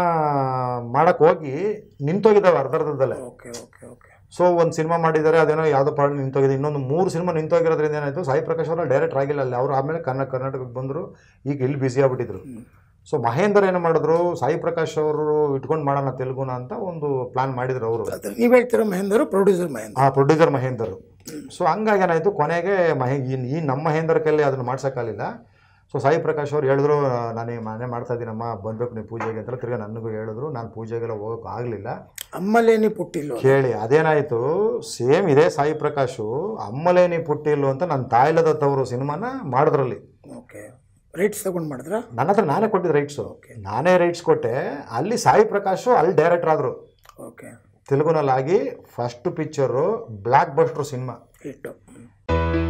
ಮಾಡೋಕ್ಕೆ ಹೋಗಿ ನಿಂತೋಗಿದ್ದಾವೆ ಅರ್ಧರ್ಧದಲ್ಲೇ ಓಕೆ ಓಕೆ ಓಕೆ ಸೊ ಒಂದು ಸಿನಿಮಾ ಮಾಡಿದ್ದಾರೆ ಅದೇನೋ ಯಾವುದೋ ಪಾರ್ಟ್ ನಿಂತೋಗಿದೆ ಇನ್ನೊಂದು ಮೂರು ಸಿನಿಮಾ ನಿಂತೋಗಿರೋದ್ರಿಂದ ಏನಾಯಿತು ಸಾಯಿ ಪ್ರಕಾಶ್ ಅವರ ಡೈರೆಕ್ಟ್ ಆಗಿಲ್ಲ ಅಲ್ಲಿ ಅವರು ಆಮೇಲೆ ಕರ್ನಾ ಕರ್ನಾಟಕಕ್ಕೆ ಬಂದರು ಈಗ ಇಲ್ಲಿ ಬ್ಯುಸಿ ಆಗ್ಬಿಟ್ಟಿದ್ರು ಸೊ ಮಹೇಂದರ್ ಏನು ಮಾಡಿದ್ರು ಸಾಯಿ ಪ್ರಕಾಶ್ ಅವರು ಇಟ್ಕೊಂಡು ಮಾಡೋಣ ತೆಲುಗುನ ಅಂತ ಒಂದು ಪ್ಲಾನ್ ಮಾಡಿದ್ರು ಅವರು ಅದ್ರ ನೀವು ಹೇಳ್ತಿರೋ ಮಹೇಂದರು ಪ್ರೊಡ್ಯೂಸರ್ ಮಹೇಂದ್ರ ಆ ಪ್ರೊಡ್ಯೂಸರ್ ಮಹೇಂದರ್ ಸೊ ಹಂಗಾಗಿ ಏನಾಯಿತು ಕೊನೆಗೆ ಮಹೇ ಈ ಈ ನಮ್ಮ ಮಹೇಂದರ್ ಕೈಲಿ ಅದನ್ನು ಮಾಡ್ಸೋಕ್ಕಾಗಲಿಲ್ಲ ಸೊ ಸಾಯಿ ಪ್ರಕಾಶ್ ಅವ್ರು ಹೇಳಿದ್ರು ನಾನು ಮನೆ ಮಾಡ್ತಾ ಇದ್ದೀನಮ್ಮ ಬಂದ್ಬೇಕು ನೀವು ಪೂಜೆಗೆ ಅಂತ ತಿರ್ಗಾ ನನಗೂ ಹೇಳಿದ್ರು ನಾನು ಪೂಜೆಗೆಲ್ಲ ಹೋಗೋಕೆ ಆಗಲಿಲ್ಲ ಅಮ್ಮಲೇನಿ ಪುಟ್ಟಿಲ್ವ ಕೇಳಿ ಅದೇನಾಯಿತು ಸೇಮ್ ಇದೇ ಸಾಯಿ ಪ್ರಕಾಶು ಅಮ್ಮಲೇನಿ ಪುಟ್ಟಿಲ್ಲು ಅಂತ ನನ್ನ ತಾಯಿಲದ ತವರು ಸಿನಿಮಾನ ಮಾಡಿದ್ರಲ್ಲಿ ಓಕೆ ರೈಟ್ಸ್ ತಗೊಂಡು ಮಾಡಿದ್ರಾ ನನ್ನ ಹತ್ರ ನಾನೇ ಕೊಟ್ಟಿದ್ದು ರೈಟ್ಸು ನಾನೇ ರೈಟ್ಸ್ ಕೊಟ್ಟೆ ಅಲ್ಲಿ ಸಾಯಿ ಪ್ರಕಾಶು ಅಲ್ಲಿ ಡೈರೆಕ್ಟರ್ ಆದರು ಓಕೆ ತೆಲುಗುನಲ್ಲಿ ಆಗಿ first picture blockbuster cinema ಹಿಟ್ಟು